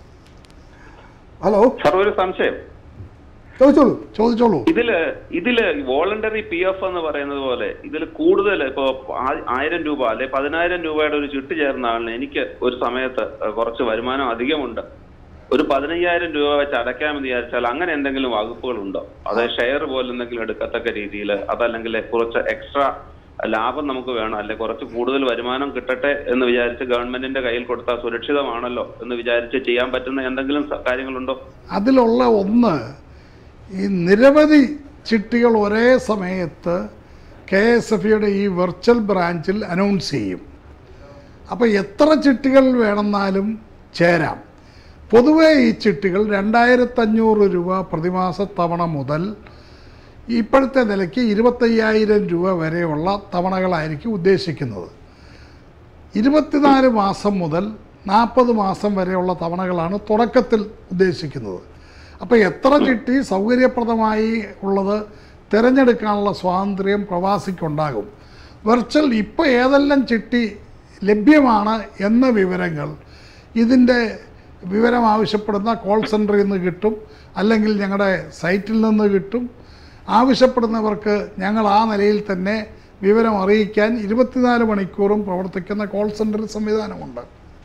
ഹലോ
സാർ ഒരു സംശയം
ചോദിച്ചോളൂ
ചോദിച്ചോളൂ
ഇതില് ഇതില് വോളണ്ടറി പി എഫ് എന്ന് പറയുന്നത് പോലെ ഇതിൽ കൂടുതൽ ഇപ്പോ ആ- ആയിരം രൂപ അല്ലെ പതിനായിരം രൂപയുടെ ഒരു ചിട്ടി ചേർന്ന ആളിന് എനിക്ക് ഒരു സമയത്ത് കുറച്ച് വരുമാനം അധികമുണ്ട് ഒരു പതിനയ്യായിരം രൂപ വെച്ച് അടയ്ക്കാമെന്ന് വിചാരിച്ചാൽ അങ്ങനെ എന്തെങ്കിലും വകുപ്പുകളുണ്ടോ അത് ഷെയർ പോലെ എന്തെങ്കിലും എടുക്കത്തക്ക രീതിയിൽ അതല്ലെങ്കിൽ കുറച്ച് എക്സ്ട്രാ ലാഭം നമുക്ക് വേണം അല്ലെ കുറച്ച് കൂടുതൽ വരുമാനം കിട്ടട്ടെ എന്ന് വിചാരിച്ച് ഗവൺമെന്റിന്റെ കയ്യിൽ കൊടുത്താൽ സുരക്ഷിതമാണല്ലോ എന്ന് വിചാരിച്ച് ചെയ്യാൻ പറ്റുന്ന എന്തെങ്കിലും സ- കാര്യങ്ങളുണ്ടോ
അതിലുള്ള ഒന്ന് ഈ നിരവധി ചിട്ടികൾ ഒരേ സമയത്ത് കെ എസ് എഫ് ഇയുടെ ഈ വെർച്വൽ ബ്രാഞ്ചിൽ അനൗൺസ് ചെയ്യും അപ്പോൾ എത്ര ചിട്ടികൾ വേണമെന്നാലും ചേരാം പൊതുവേ ഈ ചിട്ടികൾ രണ്ടായിരത്തഞ്ഞൂറ് രൂപ പ്രതിമാസ തവണ മുതൽ ഇപ്പോഴത്തെ നിലയ്ക്ക് ഇരുപത്തയ്യായിരം രൂപ വരെയുള്ള തവണകളായിരിക്കും ഉദ്ദേശിക്കുന്നത് ഇരുപത്തിനാല് മാസം മുതൽ നാൽപ്പത് മാസം വരെയുള്ള തവണകളാണ് തുടക്കത്തിൽ ഉദ്ദേശിക്കുന്നത് അപ്പോൾ എത്ര ചിട്ടി സൗകര്യപ്രദമായി ഉള്ളത് തിരഞ്ഞെടുക്കാനുള്ള സ്വാതന്ത്ര്യം പ്രവാസിക്കുണ്ടാകും വെർച്വൽ ഇപ്പോൾ ഏതെല്ലാം ചിട്ടി ലഭ്യമാണ് എന്ന വിവരങ്ങൾ ഇതിൻ്റെ വിവരം ആവശ്യപ്പെടുന്ന കോൾ സെൻറ്ററിൽ നിന്ന് കിട്ടും അല്ലെങ്കിൽ ഞങ്ങളുടെ സൈറ്റിൽ നിന്ന് കിട്ടും ആവശ്യപ്പെടുന്നവർക്ക് ഞങ്ങൾ ആ നിലയിൽ തന്നെ വിവരം അറിയിക്കാൻ ഇരുപത്തിനാല് മണിക്കൂറും പ്രവർത്തിക്കുന്ന കോൾ സെൻറ്റർ സംവിധാനമുണ്ട്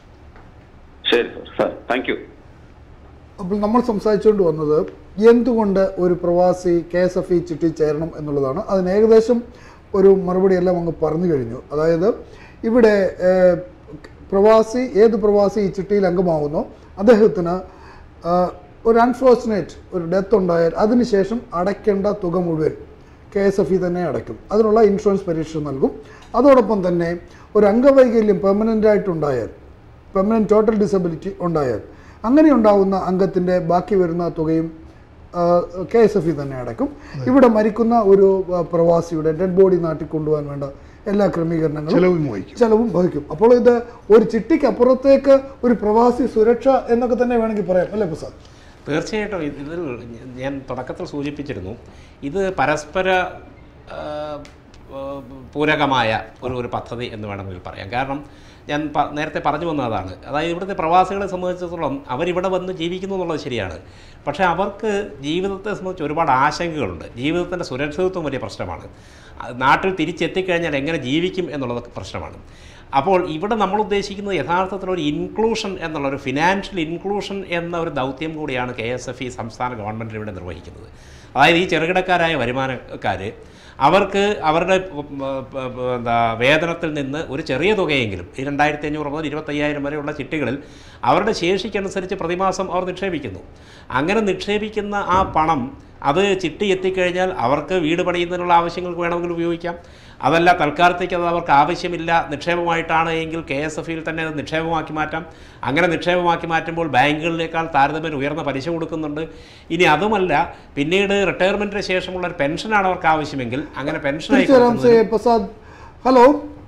ശരി സാർ സാർ താങ്ക് യു
അപ്പോൾ നമ്മൾ സംസാരിച്ചുകൊണ്ട് വന്നത് എന്തുകൊണ്ട് ഒരു പ്രവാസി കെ എസ് എഫ് ഇ ചിട്ടി ചേരണം എന്നുള്ളതാണ് അതിന് ഏകദേശം ഒരു മറുപടി എല്ലാം അങ്ങ് പറഞ്ഞു കഴിഞ്ഞു അതായത് ഇവിടെ ഏഹ്, പ്രവാസി ഏത് പ്രവാസി ഈ ചിട്ടിയിൽ അംഗമാവുന്നോ അദ്ദേഹത്തിന് ആഹ്, ഒരു അൺഫോർച്ചുനേറ്റ് ഒരു ഡെത്ത് ഉണ്ടായാൽ അതിനുശേഷം അടയ്ക്കേണ്ട തുക മുഴുവൻ കെ എസ് എഫ് ഇ തന്നെ അടയ്ക്കും അതിനുള്ള ഇൻഷുറൻസ് പരീക്ഷ നൽകും അതോടൊപ്പം തന്നെ ഒരു അംഗവൈകല്യം പെർമനൻ്റ് ആയിട്ടുണ്ടായാൽ പെർമനൻറ്റ് ടോട്ടൽ ഡിസബിലിറ്റി ഉണ്ടായാൽ അങ്ങനെ ഉണ്ടാകുന്ന അംഗത്തിൻ്റെ ബാക്കി വരുന്ന തുകയും കെ എസ് എഫ് ഇ തന്നെ അടയ്ക്കും ഇവിടെ മരിക്കുന്ന ഒരു ആ, പ്രവാസിയുടെ ഡെഡ് ബോഡി നാട്ടിൽ കൊണ്ടുപോകാൻ വേണ്ട എല്ലാ ക്രമീകരണങ്ങളും
ചെലവും വഹിക്കും
ചെലവും വഹിക്കും അപ്പോൾ ഇത് ഒരു ചിട്ടിക്ക് അപ്പുറത്തേക്ക് ഒരു പ്രവാസി സുരക്ഷ എന്നൊക്കെ തന്നെ വേണമെങ്കിൽ പറയാം അല്ലേ പ്രസാദ്
തീർച്ചയായിട്ടും ഇത് ഇതിൽ ഞാൻ തുടക്കത്തിൽ സൂചിപ്പിച്ചിരുന്നു ഇത് പരസ്പര ആ, ആ, പൂരകമായ ഒരു ഒരു പദ്ധതി എന്ന് വേണമെങ്കിൽ പറയാം കാരണം ഞാൻ പ- നേരത്തെ പറഞ്ഞു വന്നതാണ് അതായത് ഇവിടുത്തെ പ്രവാസികളെ സംബന്ധിച്ചിടത്തോളം അവരിവിടെ വന്ന് ജീവിക്കുന്നു എന്നുള്ളത് ശരിയാണ് പക്ഷേ അവർക്ക് ജീവിതത്തെ സംബന്ധിച്ച് ഒരുപാട് ആശങ്കകളുണ്ട് ജീവിതത്തിൻ്റെ സുരക്ഷിതത്വം വലിയ പ്രശ്നമാണ് അത് നാട്ടിൽ തിരിച്ചെത്തിക്കഴിഞ്ഞാൽ എങ്ങനെ ജീവിക്കും എന്നുള്ളത് പ്രശ്നമാണ് അപ്പോൾ ഇവിടെ നമ്മൾ ഉദ്ദേശിക്കുന്നത് യഥാർത്ഥത്തിൽ ഒരു ഇൻക്ലൂഷൻ എന്നുള്ള ഒരു ഫിനാൻഷ്യൽ ഇൻക്ലൂഷൻ എന്ന ഒരു ദൗത്യം കൂടിയാണ് കെ എസ് എഫ് ഇ സംസ്ഥാന ഗവൺമെൻറ് ഇവിടെ നിർവഹിക്കുന്നത് അതായത് ഈ ചെറുകിടക്കാരായ വരുമാനക്കാർ അവർക്ക് അവരുടെ ഉം, ഉം, ഉം, എന്താ വേതനത്തിൽ നിന്ന് ഒരു ചെറിയ തുകയെങ്കിലും ഈ രണ്ടായിരത്തി അഞ്ഞൂറ് മുതൽ ഇരുപത്തയ്യായിരം വരെയുള്ള ചിട്ടികളിൽ അവരുടെ ശേഷിക്കനുസരിച്ച് പ്രതിമാസം അവർ നിക്ഷേപിക്കുന്നു അങ്ങനെ നിക്ഷേപിക്കുന്ന ആ പണം അത് ചിട്ടി എത്തിക്കഴിഞ്ഞാൽ അവർക്ക് വീട് പണിയുന്നതിനുള്ള ആവശ്യങ്ങൾക്ക് വേണമെങ്കിൽ ഉപയോഗിക്കാം അതല്ല തൽക്കാലത്തേക്ക് അത് അവർക്ക് ആവശ്യമില്ല നിക്ഷേപമായിട്ടാണ് എങ്കിൽ കെ എസ് എഫ് ഇയിൽ തന്നെ അത് നിക്ഷേപമാക്കി മാറ്റാം അങ്ങനെ നിക്ഷേപമാക്കി മാറ്റുമ്പോൾ ബാങ്കുകളിലേക്കാൾ താരതമ്യം ഉയർന്ന പലിശ കൊടുക്കുന്നുണ്ട് ഇനി അതുമല്ല പിന്നീട് റിട്ടയർമെൻറ്റിന് ശേഷമുള്ള ഒരു പെൻഷനാണ് അവർക്ക് ആവശ്യമെങ്കിൽ അങ്ങനെ പെൻഷനായി
തിരിച്ചു വരാം ശ്രീ
കൊടുക്കുന്നതിന്
Prasad hello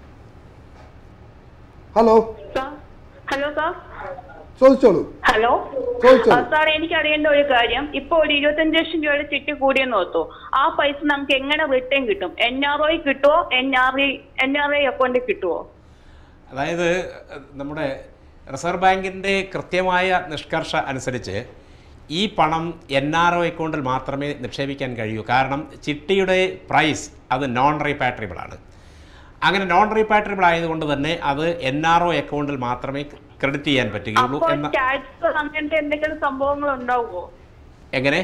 hello
sir hello sir
ചോദിച്ചോളൂ
ഹലോ
ചോദിച്ചോളൂ.
ആ, സാർ എനിക്ക് അറിയേണ്ട ഒരു കാര്യം ഇപ്പൊ ഒരു ഇരുപത്തഞ്ച് ലക്ഷം രൂപയുടെ ചിട്ടി കൂടിയെന്ന് ഓർത്തു ആ പൈസ നമുക്ക് എങ്ങനെ റിട്ടേൺ കിട്ടും എൻ ആർ ഒ കിട്ടുമോ N R I N R I account കിട്ടുമോ
അതായത് അഹ് നമ്മുടെ റിസർവ് ബാങ്കിൻ്റെ കൃത്യമായ നിഷ്കർഷ അനുസരിച്ച് ഈ പണം എൻ ആർ ഒ അക്കൗണ്ടിൽ മാത്രമേ നിക്ഷേപിക്കാൻ കഴിയൂ കാരണം ചിട്ടിയുടെ പ്രൈസ് അത് നോൺ റീപാട്രിബിൾ ആണ് അങ്ങനെ നോൺ റീപാട്രിബിൾ ആയതുകൊണ്ട് തന്നെ അത് എൻ ആർ ഒ അക്കൗണ്ടിൽ മാത്രമേ ക്രെഡിറ്റ് ചെയ്യാൻ പറ്റുകയുള്ളൂ
അപ്പോൾ
എന്ന
ടാക്സ് അങ്ങനത്തെ എന്തെങ്കിലും സംഭവങ്ങൾ ഉണ്ടാവുമോ
എങ്ങനെ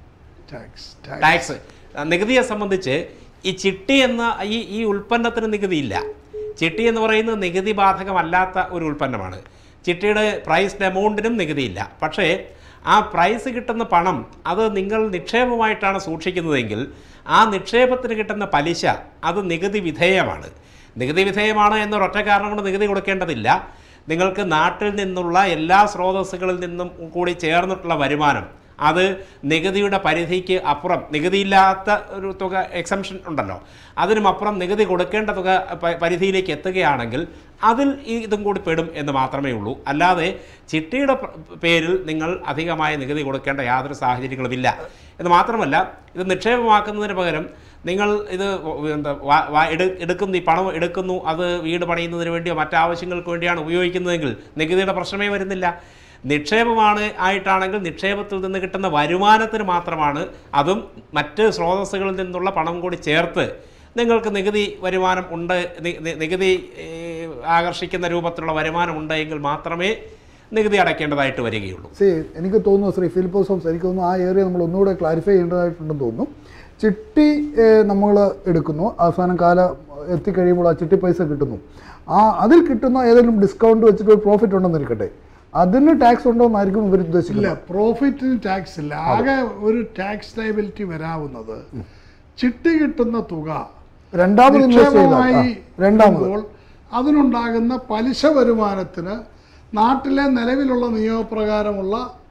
ടാക്സ്
ടാക്സ് നികുതിയെ സംബന്ധിച്ച് ഈ ചിട്ടി എന്ന ഈ ഈ ഉൽപ്പന്നത്തിന് നികുതിയില്ല ചിട്ടി എന്ന് പറയുന്നത് നികുതി ബാധകമല്ലാത്ത ഒരു ഉൽപ്പന്നമാണ് ചിട്ടിയുടെ പ്രൈസ്ഡ് എമൗണ്ടിനും നികുതിയില്ല പക്ഷേ ആ പ്രൈസ് കിട്ടുന്ന പണം അത് നിങ്ങൾ നിക്ഷേപമായിട്ടാണ് സൂക്ഷിക്കുന്നതെങ്കിൽ ആ നിക്ഷേപത്തിന് കിട്ടുന്ന പലിശ അത് നികുതി വിധേയമാണ് നികുതി വിധേയമാണ് എന്നൊരൊറ്റ കാരണം കൊണ്ട് നികുതി കൊടുക്കേണ്ടതില്ല നിങ്ങൾക്ക് നാട്ടിൽ നിന്നുള്ള എല്ലാ സ്രോതസ്സുകളിൽ നിന്നും കൂടി ചേർന്നിട്ടുള്ള വരുമാനം അത് നികുതിയുടെ പരിധിക്ക് അപ്പുറം നികുതിയില്ലാത്ത ഒരു തുക എക്സംഷൻ ഉണ്ടല്ലോ അതിനും അപ്പുറം നികുതി കൊടുക്കേണ്ട തുക പ- പരിധിയിലേക്ക് എത്തുകയാണെങ്കിൽ അതിൽ ഈ ഇതും കൂടി പെടും എന്ന് മാത്രമേ ഉള്ളൂ അല്ലാതെ ചിട്ടിയുടെ പ- പേരിൽ നിങ്ങൾ അധികമായ നികുതി കൊടുക്കേണ്ട യാതൊരു സാഹചര്യങ്ങളുമില്ല എന്ന് മാത്രമല്ല ഇത് നിക്ഷേപമാക്കുന്നതിന് പകരം നിങ്ങൾ ഇത് എന്താ വാ- വാ- എടു എടുക്കുന്നു ഈ പണം എടുക്കുന്നു അത് വീട് പണിയുന്നതിന് വേണ്ടിയോ മറ്റാവശ്യങ്ങൾക്ക് വേണ്ടിയാണ് ഉപയോഗിക്കുന്നതെങ്കിൽ നികുതിയുടെ പ്രശ്നമേ വരുന്നില്ല നിക്ഷേപമാണ് ആയിട്ടാണെങ്കിൽ നിക്ഷേപത്തിൽ നിന്ന് കിട്ടുന്ന വരുമാനത്തിന് മാത്രമാണ് അതും മറ്റ് സ്രോതസ്സുകളിൽ നിന്നുള്ള പണം കൂടി ചേർത്ത് നിങ്ങൾക്ക് നികുതി വരുമാനം ഉണ്ട് നി- നി- നികുതി ഏഹ്, ആകർഷിക്കുന്ന രൂപത്തിലുള്ള വരുമാനം ഉണ്ടെങ്കിൽ മാത്രമേ നികുതി അടയ്ക്കേണ്ടതായിട്ട് വരികയുള്ളൂ
സി എനിക്ക് തോന്നുന്നു ശ്രീ ഫിലിപ്പോസ് ഹോംസ് എനിക്ക് തോന്നുന്നു ആ ഏരിയ നമ്മൾ ഒന്നുകൂടെ ക്ലാരിഫൈ ചെയ്യേണ്ടതായിട്ടുണ്ടെന്ന് തോന്നുന്നു ചിട്ടി നമ്മൾ എടുക്കുന്നു അവസാനം കാലം എത്തിക്കഴിയുമ്പോൾ ആ ചിട്ടി പൈസ കിട്ടുന്നു ആ അതിൽ കിട്ടുന്ന ഏതെങ്കിലും ഡിസ്കൗണ്ട് വെച്ചിട്ട് ഒരു പ്രോഫിറ്റ് ഉണ്ടെന്ന് ഇരിക്കട്ടെ അതിന് ടാക്സ് ഉണ്ടോ എന്നായിരിക്കും ഇവർ
ഇല്ല
ഉദ്ദേശിക്കുന്നത്
പ്രോഫിറ്റിന് ടാക്സ് ഇല്ല ആകെ ഒരു ടാക്സ് ലൈബിലിറ്റി വരാവുന്നത് ചിട്ടി കിട്ടുന്ന തുക
രണ്ടാമത് ഇൻവെസ്റ്റ് ചെയ്താൽ ആ,
നിക്ഷേപമായി
രണ്ടാമത്
ഇടുമ്പോൾ അതിനുണ്ടാകുന്ന പലിശ വരുമാനത്തിന് നാട്ടിലെ നിലവിലുള്ള നിയമപ്രകാരമുള്ള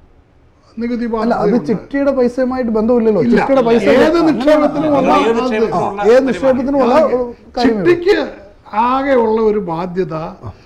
നികുതി
അല്ല അത്
ബാധ്യതയുണ്ട്.
ചിട്ടിയുടെ പൈസയുമായിട്ട് ബന്ധമില്ലല്ലോ
ഇല്ല.
ചിട്ടിയുടെ പൈസ
ഏത് നിക്ഷേപത്തിനുമുള്ള
ഏത്
അത്
നിക്ഷേപത്തിനുമുള്ള
ആ, ഏത് നിക്ഷേപത്തിനുമുള്ള കാര്യം
ചിട്ടിക്ക് ആകെയുള്ള ഒരു ബാധ്യത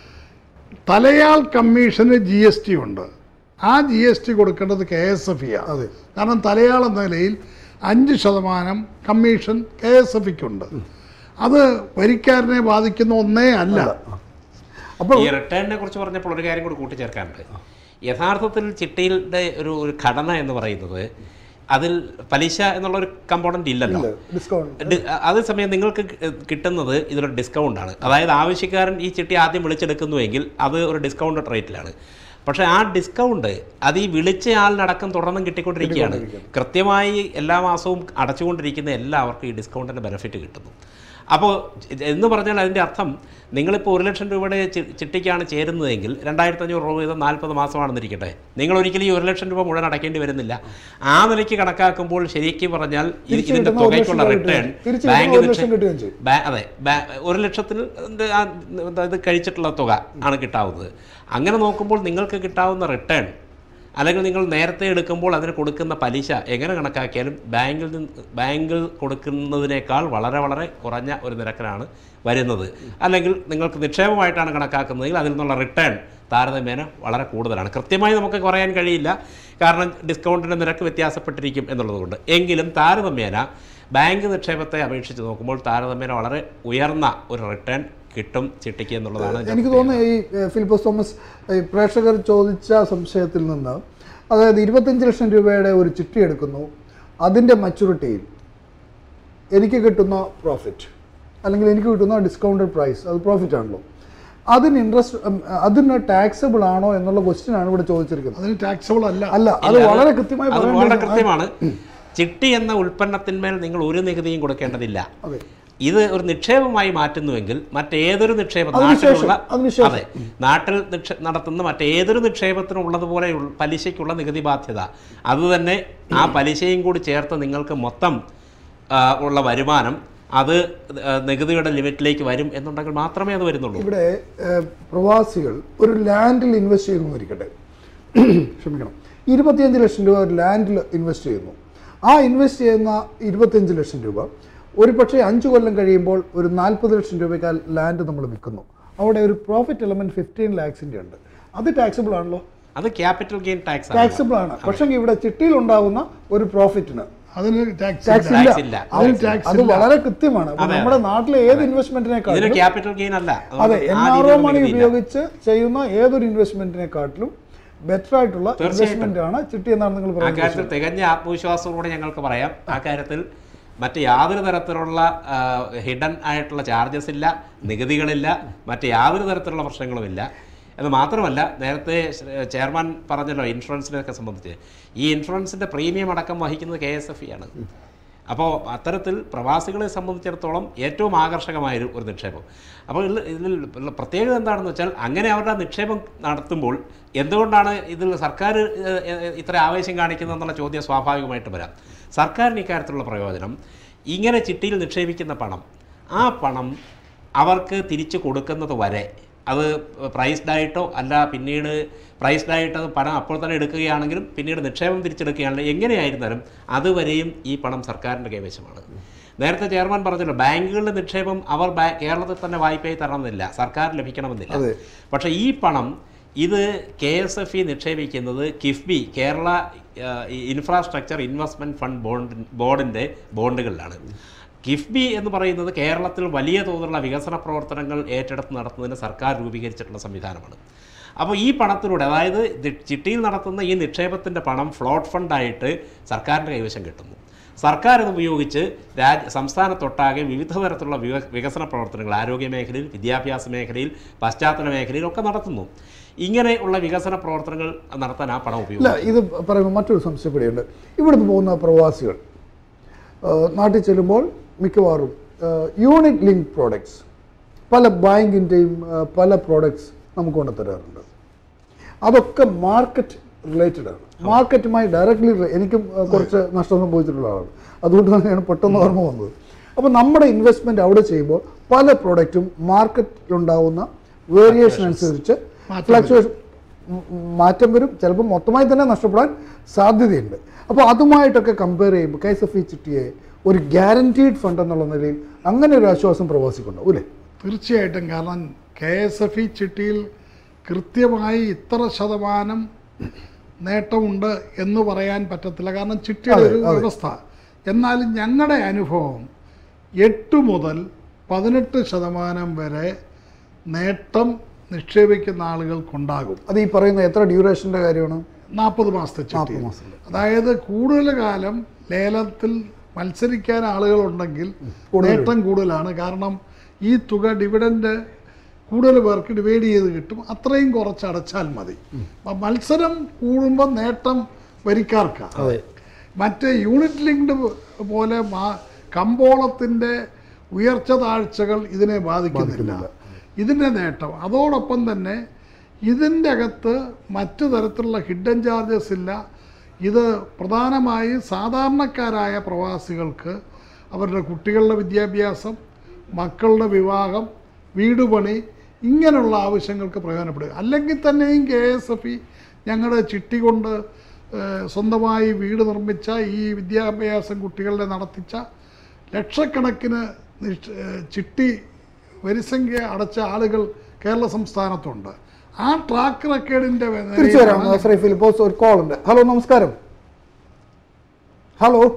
തലയാൾ കമ്മീഷന് ജി എസ് ടി ഉണ്ട് ആ ജി എസ് ടി കൊടുക്കേണ്ടത് കെ എസ് എഫ് ആണ്
അതെ.
കാരണം തലയാൾ എന്ന നിലയിൽ അഞ്ച് ശതമാനം കമ്മീഷൻ കെ എസ് എഫ് ഉണ്ട് അത് വരിക്കാരനെ ബാധിക്കുന്ന ഒന്നേ അല്ല
അപ്പോൾ
ഈ റിട്ടേണിനെ കുറിച്ച് പറഞ്ഞപ്പോൾ ഒരു കാര്യം കൂടി കൂട്ടിച്ചേർക്കാനുണ്ട് യഥാർത്ഥത്തിൽ ചിട്ടിയുടെ ഒരു ഒരു ഘടന എന്ന് പറയുന്നത് അതിൽ പലിശ എന്നുള്ള ഒരു കമ്പോണൻ്റ് ഇല്ലല്ലോ
ഡിസ്കൗണ്ട്
ഡി- അതേസമയം നിങ്ങൾക്ക് കി- കിട്ടുന്നത് ഇതൊരു ഡിസ്കൗണ്ട് ആണ് അതായത് ആവശ്യക്കാരൻ ഈ ചിട്ടി ആദ്യം വിളിച്ചെടുക്കുന്നുവെങ്കിൽ അത് ഒരു ഡിസ്കൗണ്ടഡ് റേറ്റിലാണ് പക്ഷേ ആ ഡിസ്കൗണ്ട് അത് ഈ വിളിച്ച ആളിനടക്കം തുടർന്നും കിട്ടിക്കൊണ്ടിരിക്കുകയാണ് കൃത്യമായി എല്ലാ മാസവും അടച്ചുകൊണ്ടിരിക്കുന്ന എല്ലാവർക്കും ഈ ഡിസ്കൗണ്ടിൻ്റെ ബെനിഫിറ്റ് കിട്ടുന്നു അപ്പോൾ എന്ന് പറഞ്ഞാൽ അതിൻ്റെ അർത്ഥം നിങ്ങളിപ്പോൾ ഒരു ലക്ഷം രൂപയുടെ ചി- ചിട്ടിക്കാണ് ചേരുന്നതെങ്കിൽ രണ്ടായിരത്തി അഞ്ഞൂറ് രൂപ വീതം നാൽപ്പത് മാസമാണെന്നിരിക്കട്ടെ നിങ്ങൾ ഒരിക്കലും ഈ ഒരു ലക്ഷം രൂപ മുഴുവൻ അടക്കേണ്ടി വരുന്നില്ല ആ നിലയ്ക്ക് കണക്കാക്കുമ്പോൾ ശരിക്കും പറഞ്ഞാൽ ഇത്
തിരിച്ച്
ഇതിൻ്റെ
കിട്ടുന്ന ഒരു
തുകയ്ക്കുള്ള
ലക്ഷം
റിട്ടേൺ
കിട്ടുകയും- തിരിച്ച്
ബാങ്ക്
കിട്ടുന്ന ഒരു
നിക്ഷേ-
ലക്ഷം കിട്ടുകയും ചെയ്യും.
ബാ- അതെ ബാ- ഒരു ലക്ഷത്തിൽ ഇത് ആ ഇത് കഴിച്ചിട്ടുള്ള തുക ആണ് കിട്ടാവുന്നത് അങ്ങനെ നോക്കുമ്പോൾ നിങ്ങൾക്ക് കിട്ടാവുന്ന റിട്ടേൺ അല്ലെങ്കിൽ നിങ്ങൾ നേരത്തെ എടുക്കുമ്പോൾ അതിന് കൊടുക്കുന്ന പലിശ എങ്ങനെ കണക്കാക്കിയാലും ബാങ്കിൽ നിന്ന് ബാങ്കിൽ കൊടുക്കുന്നതിനേക്കാൾ വളരെ വളരെ കുറഞ്ഞ ഒരു നിരക്കിലാണ് വരുന്നത് അല്ലെങ്കിൽ നിങ്ങൾക്ക് നിക്ഷേപമായിട്ടാണ് കണക്കാക്കുന്നതെങ്കിൽ അതിൽ നിന്നുള്ള റിട്ടേൺ താരതമ്യേന വളരെ കൂടുതലാണ് കൃത്യമായി നമുക്ക് കുറയാൻ കഴിയില്ല കാരണം ഡിസ്കൗണ്ടിൻ്റെ നിരക്ക് വ്യത്യാസപ്പെട്ടിരിക്കും എന്നുള്ളതുകൊണ്ട് എങ്കിലും താരതമ്യേന ബാങ്ക് നിക്ഷേപത്തെ അപേക്ഷിച്ച് നോക്കുമ്പോൾ താരതമ്യേന വളരെ ഉയർന്ന ഒരു റിട്ടേൺ കിട്ടും ചിട്ടിക്ക് എന്നുള്ളതാണ് ഇതിന്റെ
എനിക്ക് തോന്നുന്നു ഈ ഏഹ്, ഫിലിപ്പോസ് തോമസ് ഈ പ്രേക്ഷകർ ചോദിച്ച സംശയത്തിൽ നിന്ന് അതായത് ഇരുപത്തഞ്ച് ലക്ഷം രൂപയുടെ ഒരു ചിട്ടി എടുക്കുന്നു അതിൻ്റെ മച്യൂരിറ്റിയിൽ എനിക്ക് കിട്ടുന്ന പ്രോഫിറ്റ് അല്ലെങ്കിൽ എനിക്ക് കിട്ടുന്ന ഡിസ്കൗണ്ടഡ് പ്രൈസ് അത് പ്രോഫിറ്റ് ആണല്ലോ അതിന് ഇൻട്രസ്റ്റ് അതിന് ടാക്സബിൾ ആണോ എന്നുള്ള ക്വസ്റ്റ്യൻ ആണ് ഇവിടെ ചോദിച്ചിരിക്കുന്നത്
അതിന് ടാക്സബിൾ അല്ല
അല്ല അത്
ഇല്ല,
വളരെ കൃത്യമായി
അത് വളരെ
പറയേണ്ടത്
കൃത്യമാണ് ചിട്ടി എന്ന ഉൽപ്പന്നത്തിന്മേൽ നിങ്ങൾ ഒരു നികുതിയും കൊടുക്കേണ്ടതില്ല
അതെ
ഇത് ഒരു നിക്ഷേപമായി മാറ്റുന്നുവെങ്കിൽ മറ്റേതൊരു നിക്ഷേപം
അതിനുശേഷം,
നാട്ടിലുള്ള
അതിനുശേഷം.
അതെ നാട്ടിൽ നിക്ഷേ നടത്തുന്ന മറ്റേതൊരു നിക്ഷേപത്തിനും ഉള്ളതുപോലെ ഉൾ- പലിശയ്ക്കുള്ള നികുതി ബാധ്യത അത് തന്നെ ആ പലിശയും കൂടി ചേർത്ത് നിങ്ങൾക്ക് മൊത്തം ആ, ഉള്ള വരുമാനം അത് ആ, നികുതിയുടെ ലിമിറ്റിലേക്ക് വരും എന്നുണ്ടെങ്കിൽ മാത്രമേ അത് വരുന്നുള്ളൂ
ഇവിടെ ഏഹ്, പ്രവാസികൾ ഒരു ലാൻഡിൽ ഇൻവെസ്റ്റ് ചെയ്യുന്നു ഇരിക്കട്ടെ ക്ഷമിക്കണം ഇരുപത്തിയഞ്ച് ലക്ഷം രൂപ ഒരു ലാൻഡിൽ ഇൻവെസ്റ്റ് ചെയ്യുന്നു ആ ഇൻവെസ്റ്റ് ചെയ്യുന്ന ഇരുപത്തിയഞ്ച് ലക്ഷം രൂപ ഒരു പക്ഷേ അഞ്ച് കൊല്ലം കഴിയുമ്പോൾ ഒരു നാൽപ്പത് ലക്ഷം രൂപയ്ക്ക് ലാൻഡ് നമ്മൾ വിൽക്കുന്നു അവിടെ ഒരു പ്രോഫിറ്റ് എലമെന്റ് ഫിഫ്റ്റീൻ ലാക്സിൻ്റെ ഉണ്ട് അത് ടാക്സിബിൾ ആണല്ലോ
അത് ക്യാപിറ്റൽ ഗെയിൻ ടാക്സ്
ടാക്സിബിൾ ആണ് പക്ഷേ ഇവിടെ ചിട്ടിയിൽ ഉണ്ടാകുന്ന ഒരു പ്രോഫിറ്റിന്
അതിന് ടാക്സ്
ടാക്സ്
Tax
ഇല്ല
ഇല്ല.
അതിന്
Tax
tax അത് വളരെ കൃത്യമാണ് അപ്പൊ
അതെ,
നമ്മുടെ നാട്ടിലെ ഏത്
ഇതിന്
ഇൻവെസ്റ്റ്മെന്റിനെക്കാളും
ക്യാപിറ്റൽ ഗെയിൻ അല്ല
അതെ
അതുകൊണ്ട്
എൻ
ആ
ആർ ഒ
രീതിയിലുള്ള
മണി
നികുതിയില്ല.
ഉപയോഗിച്ച് ചെയ്യുന്ന ഏതൊരു ഇൻവെസ്റ്റ്മെന്റിനെക്കാട്ടിലും ബെറ്റർ ആയിട്ടുള്ള ഇൻവെസ്റ്റ്മെന്റ് ആണ് ചിട്ടി എന്നാണ് നിങ്ങൾ
ആ
പറയുന്നത്
കാര്യത്തിൽ തികഞ്ഞ ആത്മവിശ്വാസത്തോടെ ഞങ്ങൾക്ക് പറയാം ആ കാര്യത്തിൽ മറ്റ് യാതൊരു തരത്തിലുള്ള ഹിഡൻ ആയിട്ടുള്ള ചാർജസ് ഇല്ല നികുതികളില്ല മറ്റ് യാതൊരു തരത്തിലുള്ള പ്രശ്നങ്ങളുമില്ല എന്ന് മാത്രമല്ല നേരത്തെ ശ്ര- ചെയർമാൻ പറഞ്ഞല്ലോ ഇൻഷുറൻസിനെയൊക്കെ സംബന്ധിച്ച് ഈ ഇൻഷുറൻസിൻ്റെ പ്രീമിയം അടക്കം വഹിക്കുന്നത് കെ എസ് എഫ് ഇ ആണ് അപ്പോൾ അത്തരത്തിൽ പ്രവാസികളെ സംബന്ധിച്ചിടത്തോളം ഏറ്റവും ആകർഷകമായ ഒരു- ഒരു നിക്ഷേപം അപ്പോൾ ഇതിൽ ഇതിൽ ഉള്ള പ്രത്യേകത എന്താണെന്ന് വെച്ചാൽ അങ്ങനെ അവരുടെ നിക്ഷേപം നടത്തുമ്പോൾ എന്തുകൊണ്ടാണ് ഇതിൽ സർക്കാർ ഏഹ്, ഏഹ്, ഇത്ര ആവേശം കാണിക്കുന്നത് എന്നുള്ള ചോദ്യം സ്വാഭാവികമായിട്ട് വരാം സർക്കാരിന് ഇക്കാര്യത്തിലുള്ള പ്രയോജനം ഇങ്ങനെ ചിട്ടിയിൽ നിക്ഷേപിക്കുന്ന പണം ആ പണം അവർക്ക് തിരിച്ചു കൊടുക്കുന്നത് വരെ അത് പ്രൈസ്ഡ് ആയിട്ടോ അല്ല പിന്നീട് പ്രൈസ്ഡ് ആയിട്ട് അത് പണം അപ്പോൾ തന്നെ എടുക്കുകയാണെങ്കിലും പിന്നീട് നിക്ഷേപം തിരിച്ചെടുക്കുകയാണെങ്കിലും എങ്ങനെയായിരുന്നാലും അതുവരെയും ഈ പണം സർക്കാരിൻ്റെ കൈവശമാണ് നേരത്തെ ചെയർമാൻ പറഞ്ഞല്ലോ ബാങ്കുകളുടെ നിക്ഷേപം അവർ ബാ- കേരളത്തിൽ തന്നെ വായ്പയായി തരണമെന്നില്ല സർക്കാർ ലഭിക്കണമെന്നില്ല
അതെ.
പക്ഷേ ഈ പണം ഇത് കെ എസ് എഫ് ഇ നിക്ഷേപിക്കുന്നത് കിഫ്ബി കേരള ആ, ഈ ഇൻഫ്രാസ്ട്രക്ചർ ഇൻവെസ്റ്റ്മെൻറ്റ് ഫണ്ട് ബോണ്ട് ബോർഡിൻ്റെ ബോണ്ടുകളിലാണ് കിഫ്ബി എന്ന് പറയുന്നത് കേരളത്തിൽ വലിയ തോതിലുള്ള വികസന പ്രവർത്തനങ്ങൾ ഏറ്റെടുത്ത് നടത്തുന്നതിന് സർക്കാർ രൂപീകരിച്ചിട്ടുള്ള സംവിധാനമാണ് അപ്പോൾ ഈ പണത്തിലൂടെ അതായത് ഇത് ചിട്ടിയിൽ നടത്തുന്ന ഈ നിക്ഷേപത്തിൻ്റെ പണം ഫ്ലോട്ട് ഫണ്ടായിട്ട് സർക്കാരിൻ്റെ കൈവശം കിട്ടുന്നു സർക്കാർ ഇത് ഉപയോഗിച്ച് രാജ് സംസ്ഥാനത്തൊട്ടാകെ വിവിധ തരത്തിലുള്ള വിക- വികസന പ്രവർത്തനങ്ങൾ ആരോഗ്യ മേഖലയിൽ വിദ്യാഭ്യാസ മേഖലയിൽ പശ്ചാത്തല മേഖലയിൽ ഒക്കെ നടത്തുന്നു ഇങ്ങനെയുള്ള വികസന പ്രവർത്തനങ്ങൾ നടത്താൻ ആ പണം
ഇല്ല
ഉപയോഗിക്കും
ഇത് പറയുമ്പോൾ മറ്റൊരു സംശയം കൂടിയുണ്ട് ഇവിടുന്ന് പോകുന്ന പ്രവാസികൾ ആ, നാട്ടിൽ ചെല്ലുമ്പോൾ മിക്കവാറും യൂണിറ്റ് ലിങ്ക് പ്രോഡക്ട്സ് പല ബാങ്കിൻ്റെയും പല പ്രോഡക്ട്സ് നമുക്ക് കൊണ്ടു തരാറുണ്ട് അതൊക്കെ മാർക്കറ്റ് റിലേറ്റഡ് ആണ് മാർക്കറ്റുമായി ഡയറക്റ്റ്ലി എനിക്കും ആ, കുറച്ച് നഷ്ടം സംഭവിച്ചിട്ടുള്ള ആളാണ് അതുകൊണ്ട് തന്നെയാണ് പെട്ടെന്ന് ഓർമ്മ വന്നത് അപ്പോൾ നമ്മുടെ ഇൻവെസ്റ്റ്മെൻറ്റ് അവിടെ ചെയ്യുമ്പോൾ പല പ്രോഡക്റ്റും മാർക്കറ്റിലുണ്ടാവുന്ന വേരിയേഷൻ അനുസരിച്ച് ഫ്ലക്ച്വേഷൻ മാറ്റം വരും ചിലപ്പോൾ മൊത്തമായി തന്നെ നഷ്ടപ്പെടാൻ സാധ്യതയുണ്ട് അപ്പോൾ അതുമായിട്ടൊക്കെ കമ്പയർ ചെയ്യുമ്പോൾ കെ എസ് എഫ് ഇ ചിട്ടിയെ ഒരു ഗ്യാരണ്ടീഡ് ഫണ്ട് എന്നുള്ള നിലയിൽ അങ്ങനെ ഒരു ആശ്വാസം പ്രവാസിക്കുണ്ടാവും അല്ലേ
തീർച്ചയായിട്ടും കാരണം കെ എസ് എഫ് ഇ ചിട്ടിയിൽ കൃത്യമായി ഇത്ര ശതമാനം നേട്ടമുണ്ട് എന്ന് പറയാൻ പറ്റത്തില്ല കാരണം ചിട്ടിയുടെ
അതെ,
ഒരു
അതെ.
വ്യവസ്ഥ എന്നാൽ ഞങ്ങളുടെ അനുഭവം എട്ട് മുതൽ പതിനെട്ട് ശതമാനം വരെ നേട്ടം നിക്ഷേപിക്കുന്ന ആളുകൾക്കുണ്ടാകും
അത് ഈ പറയുന്ന എത്ര ഡ്യൂറേഷൻ്റെ കാര്യമാണ്
നാൽപ്പത് മാസത്തെ ചിട്ടി
നാൽപ്പത് മാസത്തിൽ
അതായത് കൂടുതൽ കാലം ലേലത്തിൽ മത്സരിക്കാൻ ആളുകളുണ്ടെങ്കിൽ
കൂടുതൽ
നേട്ടം കൂടുതലാണ് കാരണം ഈ തുക ഡിവിഡൻഡ് കൂടുതൽ പേർക്ക് ഡിവൈഡ് ചെയ്ത് കിട്ടും അത്രയും കുറച്ച് അടച്ചാൽ മതി അപ്പം മത്സരം കൂടുമ്പോൾ നേട്ടം വരിക്കാർക്കാണ്
അതെ
മറ്റ് യൂണിറ്റ് ലിങ്ക്ഡ് പോലെ മാ കമ്പോളത്തിൻ്റെ ഉയർച്ച താഴ്ചകൾ ഇതിനെ ബാധിക്കുന്നില്ല ഇതിൻ്റെ നേട്ടം അതോടൊപ്പം തന്നെ ഇതിൻ്റെ അകത്ത് മറ്റു തരത്തിലുള്ള ഹിഡൻ ചാർജസ് ഇല്ല ഇത് പ്രധാനമായും സാധാരണക്കാരായ പ്രവാസികൾക്ക് അവരുടെ കുട്ടികളുടെ വിദ്യാഭ്യാസം മക്കളുടെ വിവാഹം വീട് പണി ഇങ്ങനെയുള്ള ആവശ്യങ്ങൾക്ക് പ്രയോജനപ്പെടുക അല്ലെങ്കിൽ തന്നെയും കെ എസ് എഫ് ഇ ഞങ്ങളുടെ ചിട്ടി കൊണ്ട് ഏഹ്, സ്വന്തമായി വീട് നിർമ്മിച്ച ഈ വിദ്യാഭ്യാസം കുട്ടികളുടെ നടത്തിച്ച ലക്ഷക്കണക്കിന് നിക്ഷ- ഏഹ്, ചിട്ടി വരിസംഖ്യ അടച്ച ആളുകൾ കേരള സംസ്ഥാനത്തുണ്ട് ആ ട്രാക്ക് റെക്കോർഡിൻ്റെ
തിരിച്ചു വരാം ശ്രീ ഫിലിപ്പോസ് ഒരു കോൾ ഉണ്ട് ഹലോ നമസ്കാരം ഹലോ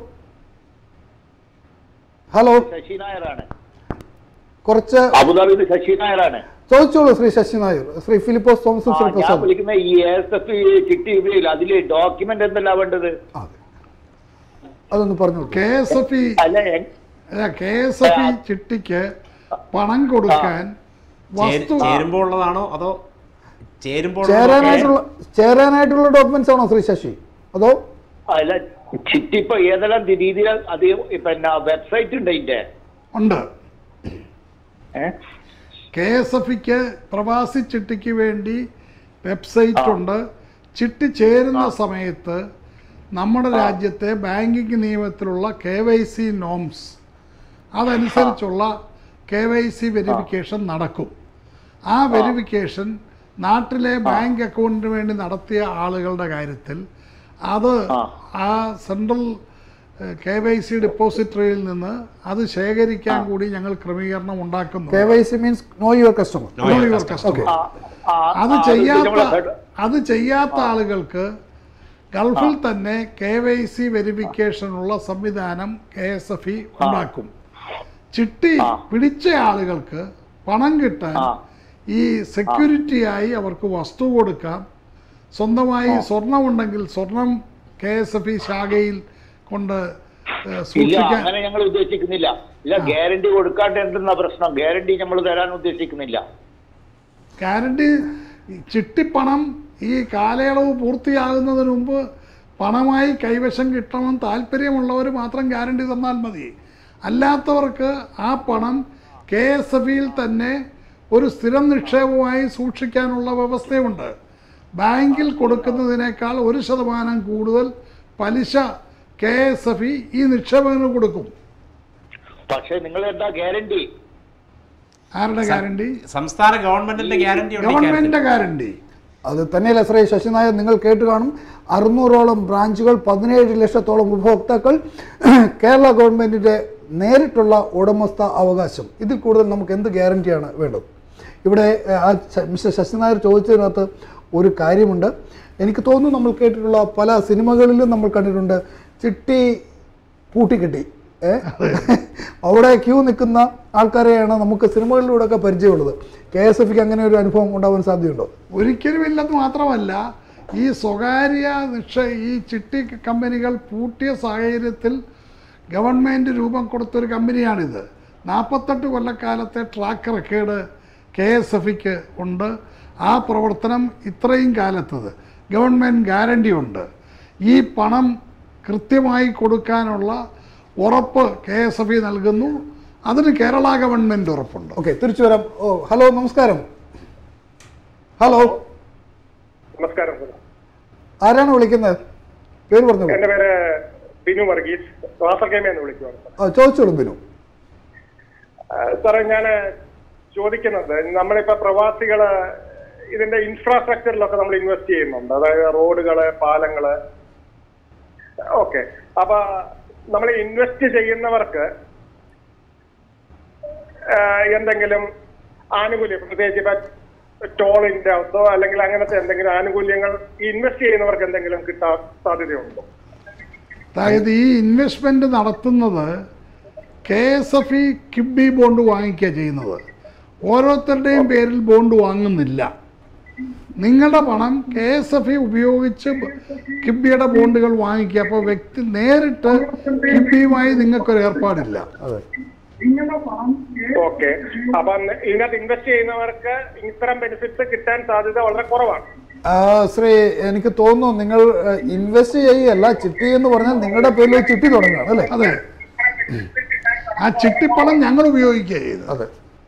ഹലോ
ശശി നായരാണ്
കുറച്ച്
അബുദാബിയിൽ ശശി നായരാണ്
ചോദിച്ചോളൂ ശ്രീ ശശി നായർ ശ്രീ ഫിലിപ്പോസ് തോമസും
ആ,
ശ്രീ
ഞാൻ
പ്രസാദ്
വിളിക്കുന്ന ഈ എസ് എഫ് ചിട്ടി ഉപയോഗിക്കില്ല അതില് ഡോക്യുമെന്റ് എന്തെല്ലാം വേണ്ടത്
അതെ അതൊന്ന് പറഞ്ഞോളൂ
കെ എസ് എഫ് ഇ
അല്ല എൻ-
കെ എസ് എഫ് ഇ ചിട്ടിക്ക് പണം കൊടുക്കാൻ വസ്തു
ചേരുമ്പോൾ ഉള്ളതാണോ അതോ ചേരുമ്പോൾ
ചേരാനായിട്ടുള്ള ചേരാനായിട്ടുള്ള ഡോക്യുമെന്റ്സ് ആണോ ശ്രീ ശശി അതോ
അല്ല ചിട്ടി ഇപ്പൊ ഏതെല്ലാം രീതിയിൽ അത് പിന്നെ വെബ്സൈറ്റ് ഉണ്ട് അതിന്റെ
ഉണ്ട്
ഏഹ്
കെ എസ് എഫ് ഇക്ക് പ്രവാസി ചിട്ടിക്ക് വേണ്ടി വെബ്സൈറ്റ് ഉണ്ട് ചിട്ടി ചേരുന്ന സമയത്ത് നമ്മുടെ രാജ്യത്തെ ബാങ്കിങ് നിയമത്തിലുള്ള കെ വൈ സി നോംസ് അതനുസരിച്ചുള്ള കെ വൈ സി വെരിഫിക്കേഷൻ നടക്കും ആ വെരിഫിക്കേഷൻ നാട്ടിലെ ബാങ്ക് അക്കൗണ്ടിന് വേണ്ടി നടത്തിയ ആളുകളുടെ കാര്യത്തിൽ അത് ആ സെൻട്രൽ കെ വൈ സി ഡെപ്പോസിറ്ററിയിൽ നിന്ന് അത് ശേഖരിക്കാൻ കൂടി ഞങ്ങൾ ക്രമീകരണം ഉണ്ടാക്കുന്നു
K Y C means know your customer
No your
your
customer.
customer.
ആ, ആ,
അത്
ആ,
ചെയ്യാത്ത
നമ്മളെ ഫെഡ-
അത് ചെയ്യാത്ത ആളുകൾക്ക് ഗൾഫിൽ തന്നെ കെ വൈ സി വെരിഫിക്കേഷനുള്ള സംവിധാനം കെ എസ് എഫ് ഇ ഉണ്ടാക്കും ചിട്ടി പിടിച്ച ആളുകൾക്ക് പണം കിട്ടാൻ
ആ.
ഈ സെക്യൂരിറ്റിയായി അവർക്ക് വസ്തു കൊടുക്കാം സ്വന്തമായി സ്വർണമുണ്ടെങ്കിൽ സ്വർണം കെ എസ് എഫ് ഇ ശാഖയിൽ കൊണ്ട് ഏഹ്,
ഇല്ല
സൂക്ഷിക്കാൻ
അങ്ങനെ ഞങ്ങൾ ഉദ്ദേശിക്കുന്നില്ല ഇല്ല ഗ്യാരണ്ടി കൊടുക്കാണ്ട് എന്തെന്ന പ്രശ്നം ഗ്യാരണ്ടി നമ്മൾ തരാൻ ഉദ്ദേശിക്കുന്നില്ല
ഗ്യാരണ്ടി ചിട്ടിപ്പണം ഈ കാലയളവ് പൂർത്തിയാകുന്നതിന് മുമ്പ് പണമായി കൈവശം കിട്ടണം താല്പര്യമുള്ളവർ മാത്രം ഗ്യാരണ്ടി തന്നാൽ മതി അല്ലാത്തവർക്ക് ആ പണം കെ എസ് എഫ് ഇയിൽ തന്നെ ഒരു സ്ഥിരം നിക്ഷേപമായി സൂക്ഷിക്കാനുള്ള വ്യവസ്ഥയുണ്ട് ബാങ്കിൽ കൊടുക്കുന്നതിനേക്കാൾ ഒരു ശതമാനം കൂടുതൽ പലിശ കെ എസ് എഫ് ഇ ഈ നിക്ഷേപകന് കൊടുക്കും
പക്ഷെ നിങ്ങൾ എന്താ ഗ്യാരണ്ടി
ആരുടെ ഗ്യാരണ്ടി
സംസ്ഥാന ഗവൺമെന്റിന്റെ ഗ്യാരണ്ടി ഉണ്ട് ഇക്കാര്യത്തിൽ.
ഗവൺമെന്റിന്റെ ഗ്യാരണ്ടി
അത് തന്നെയല്ല ശ്രീ ശശി നായർ നിങ്ങൾ കേട്ട് കാണും അറുന്നൂറോളം ബ്രാഞ്ചുകൾ പതിനേഴ് ലക്ഷത്തോളം ഉപഭോക്താക്കൾ കേരള ഗവൺമെന്റിന്റെ നേരിട്ടുള്ള ഉടമസ്ഥ അവകാശം ഇതിൽ കൂടുതൽ നമുക്ക് എന്ത് ഗ്യാരണ്ടിയാണ് വേണ്ടത് ഇവിടെ ഏഹ്, ആ ശ- മിസ്റ്റർ ശശി നായർ ചോദിച്ചതിനകത്ത് ഒരു കാര്യമുണ്ട് എനിക്ക് തോന്നുന്നു നമ്മൾ കേട്ടിട്ടുള്ള പല സിനിമകളിലും നമ്മൾ കണ്ടിട്ടുണ്ട് ചിട്ടി പൂട്ടിക്കെട്ടി ഏ? അവിടെ ക്യൂ നിൽക്കുന്ന ആൾക്കാരെയാണ് നമുക്ക് സിനിമകളിലൂടെ ഒക്കെ പരിചയമുള്ളത് കെ എസ് എഫിക്ക് അങ്ങനെ ഒരു അനുഭവം ഉണ്ടാവാൻ സാധ്യതയുണ്ടോ
ഒരിക്കലും ഇല്ലെന്ന് മാത്രമല്ല ഈ സ്വകാര്യ നിക്ഷ ഈ ചിട്ടി കമ്പനികൾ പൂട്ടിയ സാഹചര്യത്തിൽ ഗവൺമെൻറ് രൂപം കൊടുത്തൊരു കമ്പനിയാണിത് നാൽപ്പത്തെട്ട് കൊല്ലക്കാലത്തെ ട്രാക്ക് റെക്കോർഡ് കെ എസ് എഫിക്ക് ഉണ്ട് ആ പ്രവർത്തനം ഇത്രയും കാലത്തത് ഗവൺമെൻറ് ഗ്യാരണ്ടി ഉണ്ട് ഈ പണം കൃത്യമായി കൊടുക്കാനുള്ള ഉറപ്പ് കെ എസ് എഫ് ഇ നൽകുന്നു അതിന് കേരള ഗവൺമെൻറ് ഉറപ്പുണ്ട്
ഓക്കെ തിരിച്ചു വരാം ഓ ഹലോ നമസ്കാരം ഹലോ
നമസ്കാരം സാർ
ആരാണ് വിളിക്കുന്നത് പേര് പറഞ്ഞോളൂ
എന്റെ പേര് ബിനു വർഗീസ് റാസർഗേമയെന്ന് വിളിക്കുവാണ് സാർ.
ആ, ചോദിച്ചോളൂ ബിനു
ആ, സാറേ ഞാൻ ചോദിക്കുന്നത് നമ്മളിപ്പോ പ്രവാസികള് ഇതിന്റെ ഇൻഫ്രാസ്ട്രക്ചറിലൊക്കെ നമ്മൾ ഇൻവെസ്റ്റ് ചെയ്യുന്നുണ്ട് അതായത് റോഡുകള് പാലങ്ങള് ഓക്കെ അപ്പൊ നമ്മൾ ഇൻവെസ്റ്റ് ചെയ്യുന്നവർക്ക് ആ, എന്തെങ്കിലും ആനുകൂല്യം പ്രത്യേകിച്ച് ഇപ്പൊ ടോളിന്റെ അതോ അല്ലെങ്കിൽ അങ്ങനത്തെ എന്തെങ്കിലും ആനുകൂല്യങ്ങൾ ഇൻവെസ്റ്റ് ചെയ്യുന്നവർക്ക് എന്തെങ്കിലും കിട്ടാൻ സാധ്യതയുണ്ടോ
അതായത് ഈ ഇൻവെസ്റ്റ്മെന്റ് നടത്തുന്നത് K S F E KIIFB bond വാങ്ങിക്കുക ചെയ്യുന്നത് ഓരോരുത്തരുടെയും പേരിൽ ബോണ്ട് വാങ്ങുന്നില്ല നിങ്ങളുടെ പണം കെ എസ് എഫ് ഇ ഉപയോഗിച്ച് കിബിയുടെ ബോണ്ടുകൾ വാങ്ങിക്കുക അപ്പോൾ വ്യക്തി നേരിട്ട് കിബിയുമായി നിങ്ങൾക്കൊരു ഏർപ്പാടില്ല
അതെ
ഓക്കെ അപ്പൊ ഇതിനകത്ത് ഇൻവെസ്റ്റ് ചെയ്യുന്നവർക്ക് ഇത്തരം ബെനിഫിറ്റ്സ് കിട്ടാൻ സാധ്യത വളരെ കുറവാണ്
ആ, ശ്രീ എനിക്ക് തോന്നുന്നു നിങ്ങൾ ഇൻവെസ്റ്റ് ചെയ്യല്ല ചിട്ടി എന്ന് പറഞ്ഞാൽ നിങ്ങളുടെ പേരിൽ ഒരു ചിട്ടി തുടങ്ങുകയാണ് അല്ലേ
അതെ ആ ചിട്ടിപ്പണം ഞങ്ങൾ ഉപയോഗിക്കുക ചെയ്ത്
അതെ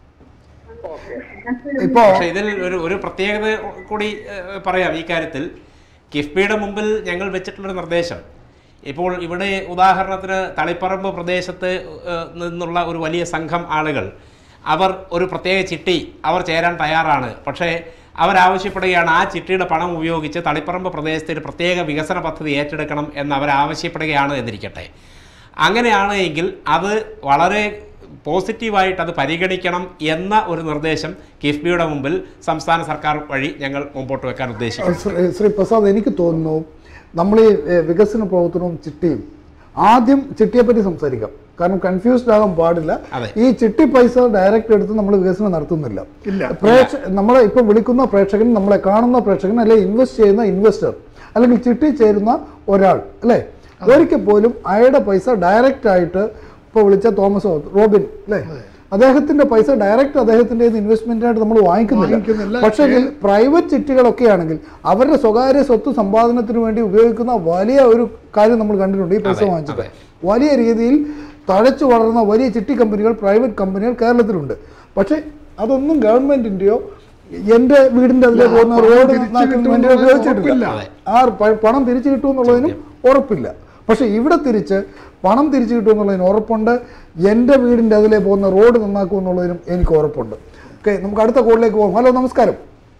ഇപ്പോ
പക്ഷേ ഇതിൽ ഒരു ഒരു പ്രത്യേകത കൂടി ഏഹ്, പറയാം ഈ കാര്യത്തിൽ കിഫ്ബിയുടെ മുമ്പിൽ ഞങ്ങൾ വെച്ചിട്ടുള്ളൊരു നിർദ്ദേശം ഇപ്പോൾ ഇവിടെ ഉദാഹരണത്തിന് തളിപ്പറമ്പ് പ്രദേശത്ത് ഏഹ്, നിന്നുള്ള ഒരു വലിയ സംഘം ആളുകൾ അവർ ഒരു പ്രത്യേക ചിട്ടി അവർ ചേരാൻ തയ്യാറാണ് പക്ഷേ അവരാവശ്യപ്പെടുകയാണ് ആ ചിട്ടിയുടെ പണം ഉപയോഗിച്ച് തളിപ്പറമ്പ് പ്രദേശത്ത് ഒരു പ്രത്യേക വികസന പദ്ധതി ഏറ്റെടുക്കണം എന്ന് അവരാവശ്യപ്പെടുകയാണ് എന്നിരിക്കട്ടെ അങ്ങനെയാണ് എങ്കിൽ അത് വളരെ പോസിറ്റീവായിട്ട് അത് പരിഗണിക്കണം എന്ന ഒരു നിർദ്ദേശം കിഫ്ബിയുടെ മുമ്പിൽ സംസ്ഥാന സർക്കാർ വഴി ഞങ്ങൾ മുമ്പോട്ട് വെക്കാൻ ഉദ്ദേശിക്കുന്നു
ശ്രീ ശ്രീ പ്രസാദ് എനിക്ക് തോന്നുന്നു നമ്മൾ ഈ ഏ, വികസന പ്രവർത്തനവും ചിട്ടിയും ആദ്യം ചിട്ടിയെ പറ്റി സംസാരിക്കാം കാരണം കൺഫ്യൂസ്ഡ് ആകാൻ പാടില്ല
അതെ.
ഈ ചിട്ടി പൈസ ഡയറക്റ്റ് എടുത്ത് നമ്മൾ വികസനം നടത്തുന്നില്ല
ഇല്ല.
പ്രേക്ഷ നമ്മളെ ഇപ്പൊ വിളിക്കുന്ന പ്രേക്ഷകൻ നമ്മളെ കാണുന്ന പ്രേക്ഷകൻ അല്ലെ ഇൻവെസ്റ്റ് ചെയ്യുന്ന ഇൻവെസ്റ്റർ അല്ലെങ്കിൽ ചിട്ടി ചേരുന്ന ഒരാൾ അല്ലെ ഒരിക്കൽ പോലും അയാളുടെ പൈസ ഡയറക്റ്റ് ആയിട്ട് ഇപ്പൊ വിളിച്ച തോമസ് റോബിൻ അല്ലെ അദ്ദേഹത്തിന്റെ പൈസ ഡയറക്റ്റ് അദ്ദേഹത്തിന്റെ ഇൻവെസ്റ്റ്മെന്റ് ആയിട്ട് നമ്മൾ
വാങ്ങിക്കുന്നില്ല.
വാങ്ങിക്കുന്നില്ല പക്ഷേ പ്രൈവറ്റ് ചിട്ടികളൊക്കെ ആണെങ്കിൽ അവരുടെ സ്വകാര്യ സ്വത്ത് സമ്പാദനത്തിന് വേണ്ടി ഉപയോഗിക്കുന്ന വലിയ ഒരു കാര്യം നമ്മൾ കണ്ടിട്ടുണ്ട് ഈ പൈസ
അതെ,
വാങ്ങിച്ചിട്ട് വലിയ രീതിയിൽ തഴച്ചു വളർന്ന വലിയ ചിട്ടി കമ്പനികൾ പ്രൈവറ്റ് കമ്പനികൾ കേരളത്തിലുണ്ട് പക്ഷേ അതൊന്നും ഗവൺമെന്റിന്റെയോ എന്റെ വീടിന്റെ അതിലെ പോകുന്ന
പണം
റോഡ്
തിരിച്ച്
നന്നാക്കുന്നതിന് വേണ്ടി
കിട്ടുമെന്നുള്ളത്
ഉപയോഗിച്ചിട്ടില്ല
ഉറപ്പില്ല.
ആ പ- പണം തിരിച്ചു കിട്ടുമെന്നുള്ളതിനും ഉറപ്പില്ല പക്ഷെ ഇവിടെ തിരിച്ച് പണം തിരിച്ചു കിട്ടുമെന്നുള്ളതിന് ഉറപ്പുണ്ട് എൻ്റെ വീടിൻ്റെ അതിലെ പോകുന്ന റോഡ് നന്നാക്കും എന്നുള്ളതിനും എനിക്ക് ഉറപ്പുണ്ട് ഓക്കെ നമുക്ക് അടുത്ത കോളിലേക്ക് പോകാം ഹലോ നമസ്കാരം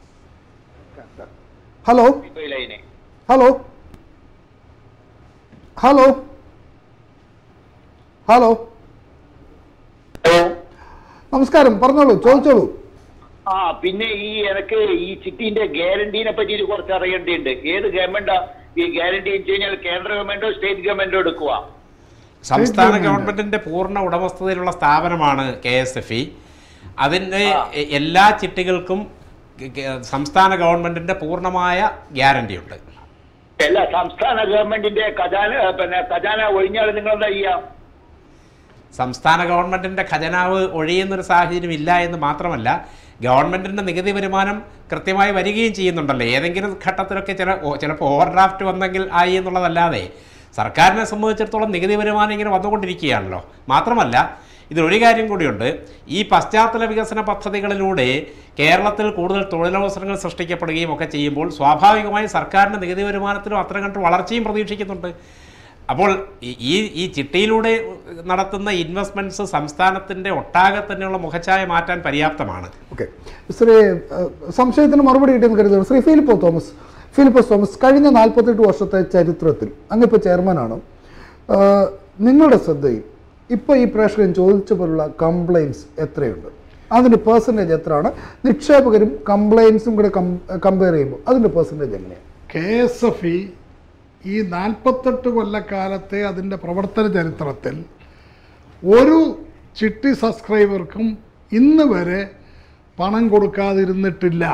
ഹലോ
ലൈനെ
ഹലോ ഹലോ ഹലോ നമസ്കാരം പറഞ്ഞോളൂ ചോദിച്ചോളൂ
ആ പിന്നെ ഈ എനിക്ക് ഈ ചിട്ടിന്റെ ഗ്യാരണ്ടീനെ പറ്റി കുറച്ച് അറിയേണ്ടിയുണ്ട് ഏത് ഗവൺമെന്റാ ഈ ഗ്യാരണ്ടി വെച്ച് കഴിഞ്ഞാൽ കേന്ദ്ര ഗവൺമെന്റോ സ്റ്റേറ്റ് ഗവൺമെന്റോ എടുക്കുക
സംസ്ഥാന ഗവൺമെന്റിന്റെ പൂർണ്ണ ഉടമസ്ഥതയിലുള്ള സ്ഥാപനമാണ് കെ എസ് എഫ് ഇ അതിൻ്റെ എ- എല്ലാ ചിട്ടികൾക്കും ഗ- ഗ- സംസ്ഥാന ഗവൺമെന്റിന്റെ പൂർണ്ണമായ ഗ്യാരണ്ടി ഉണ്ട്
അല്ല സംസ്ഥാന ഗവൺമെന്റിന്റെ ഖജാന പിന്നെ ഖജാന ഒഴിഞ്ഞാൽ നിങ്ങൾ എന്താ ചെയ്യാ
സംസ്ഥാന ഗവൺമെന്റിന്റെ ഖജനാവ് ഒഴിയുന്നൊരു സാഹചര്യം ഇല്ല എന്ന് മാത്രമല്ല ഗവൺമെന്റിന്റെ നികുതി വരുമാനം കൃത്യമായി വരികയും ചെയ്യുന്നുണ്ടല്ലോ ഏതെങ്കിലും ഘട്ടത്തിലൊക്കെ ചില ഓ- ചിലപ്പോൾ ഓവർ ഡ്രാഫ്റ്റ് വന്നെങ്കിൽ ആയി എന്നുള്ളതല്ലാതെ സർക്കാരിനെ സംബന്ധിച്ചിടത്തോളം നികുതി വരുമാനം ഇങ്ങനെ വന്നുകൊണ്ടിരിക്കുകയാണല്ലോ മാത്രമല്ല ഇതിലൊരു കാര്യം കൂടിയുണ്ട് ഈ പശ്ചാത്തല വികസന പദ്ധതികളിലൂടെ കേരളത്തിൽ കൂടുതൽ തൊഴിലവസരങ്ങൾ സൃഷ്ടിക്കപ്പെടുകയും ഒക്കെ ചെയ്യുമ്പോൾ സ്വാഭാവികമായി സർക്കാരിൻ്റെ നികുതി വരുമാനത്തിലും അത്ര കണ്ട് വളർച്ചയും പ്രതീക്ഷിക്കുന്നുണ്ട് അപ്പോൾ ഈ- ഈ ഈ ചിട്ടിയിലൂടെ നടത്തുന്ന ഇൻവെസ്റ്റ്മെന്റ്സ് സംസ്ഥാനത്തിന്റെ ഒട്ടാകെ തന്നെയുള്ള മുഖച്ഛായ മാറ്റാൻ പര്യാപ്തമാണ്
ഓക്കെ ശ്രീ ഏഹ്, സംശയത്തിന് മറുപടി കിട്ടിയെന്ന് കരുതുന്നു ശ്രീ ഫിലിപ്പോ തോമസ് ഫിലിപ്പോസ് തോമസ് കഴിഞ്ഞ നാൽപ്പത്തെട്ട് വർഷത്തെ ചരിത്രത്തിൽ അങ്ങിപ്പോൾ ചെയർമാനാണ് ഏഹ്, നിങ്ങളുടെ ശ്രദ്ധയിൽ ഇപ്പോൾ ഈ പ്രേക്ഷകൻ ചോദിച്ച പോലുള്ള കംപ്ലൈൻസ് എത്രയുണ്ട് അതിൻ്റെ പേഴ്സൻറ്റേജ് എത്രയാണ് നിക്ഷേപകരും കംപ്ലൈൻസും കൂടെ കമ്പയർ ചെയ്യുമ്പോൾ അതിൻ്റെ പേഴ്സൻറ്റേജ് എങ്ങനെയാണ്
കെ എസ് എഫ് ഇ ഈ നാൽപ്പത്തെട്ട് കൊല്ലക്കാലത്തെ അതിൻ്റെ പ്രവർത്തന ചരിത്രത്തിൽ ഒരു ചിട്ടി സബ്സ്ക്രൈബർക്കും ഇന്ന് വരെ പണം കൊടുക്കാതിരുന്നിട്ടില്ല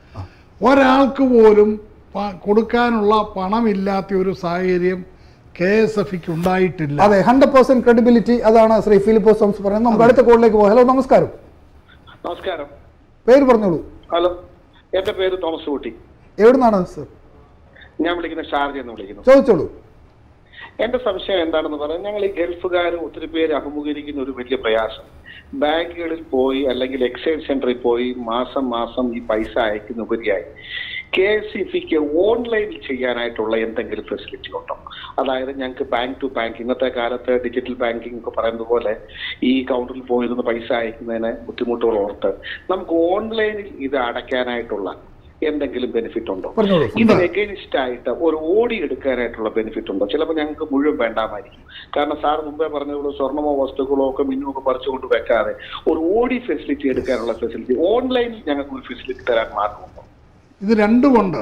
ഒരാൾക്ക് പോലും പ- കൊടുക്കാനുള്ള പണമില്ലാത്ത ഒരു സാഹചര്യം കെ എസ് എഫ് ഇക്ക് ഉണ്ടായിട്ടില്ല
അതെ ഹൺഡ്രഡ് പെർസെന്റ് ക്രെഡിബിലിറ്റി അതാണ് ശ്രീ ഫിലിപ്പോസ് തോമസ് പറയുന്നത് നമുക്ക് അടുത്ത കോളിലേക്ക് പോകാം ഹലോ നമസ്കാരം
നമസ്കാരം
പേര് പറഞ്ഞോളൂ
ഹലോ എന്റെ പേര് തോമസ് കുട്ടി
എവിടുന്നാണ് സർ
ഞാൻ വിളിക്കുന്ന ഷാർജ എന്ന് വിളിക്കുന്നു
ചോദിച്ചോളൂ
എന്റെ സംശയം എന്താണെന്ന് പറഞ്ഞാൽ ഞങ്ങൾ ഈ ഗൾഫുകാർ ഒത്തിരി പേര് അഭിമുഖീകരിക്കുന്ന ഒരു വലിയ പ്രയാസം ബാങ്കുകളിൽ പോയി അല്ലെങ്കിൽ എക്സ്ചേഞ്ച് സെന്ററിൽ പോയി മാസം മാസം ഈ പൈസ അയക്കുന്ന ഉപരിയായി കെ എസ് ഇ ഫിക്ക് ഓൺലൈനിൽ ചെയ്യാനായിട്ടുള്ള എന്തെങ്കിലും ഫെസിലിറ്റി ഉണ്ടോ അതായത് ഞങ്ങൾക്ക് ബാങ്ക് ടു ബാങ്ക് ഇന്നത്തെ കാലത്ത് ഡിജിറ്റൽ ബാങ്കിങ് ഒക്കെ പറയുന്നത് പോലെ ഈ കൗണ്ടറിൽ പോയിരുന്ന് പൈസ അയക്കുന്നതിന് ബുദ്ധിമുട്ടുകൾ ഓർത്ത് നമുക്ക് ഓൺലൈനിൽ ഇത് അടയ്ക്കാനായിട്ടുള്ള എന്തെങ്കിലും ബെനിഫിറ്റ് ഉണ്ടോ
പറഞ്ഞോളൂ.
ഇതിന് എഗൈനിസ്റ്റ് ആയിട്ട് ഒരു ഓടി എടുക്കാനായിട്ടുള്ള ബെനിഫിറ്റ് ഉണ്ടോ ചിലപ്പോൾ ഞങ്ങൾക്ക് മുഴുവൻ വേണ്ടാമായിരിക്കും കാരണം സാർ മുമ്പേ പറഞ്ഞതുപോലെ സ്വർണമോ വസ്തുക്കളോ ഒക്കെ മിന്നുമൊക്കെ പറിച്ചുകൊണ്ട് വെക്കാതെ ഒരു ഓടി ഫെസിലിറ്റി എടുക്കാനുള്ള ഫെസിലിറ്റി ഓൺലൈനിൽ ഞങ്ങൾക്ക് ഒരു ഫെസിലിറ്റി തരാൻ മാർഗമുണ്ടോ
ഇത് രണ്ടുമുണ്ട്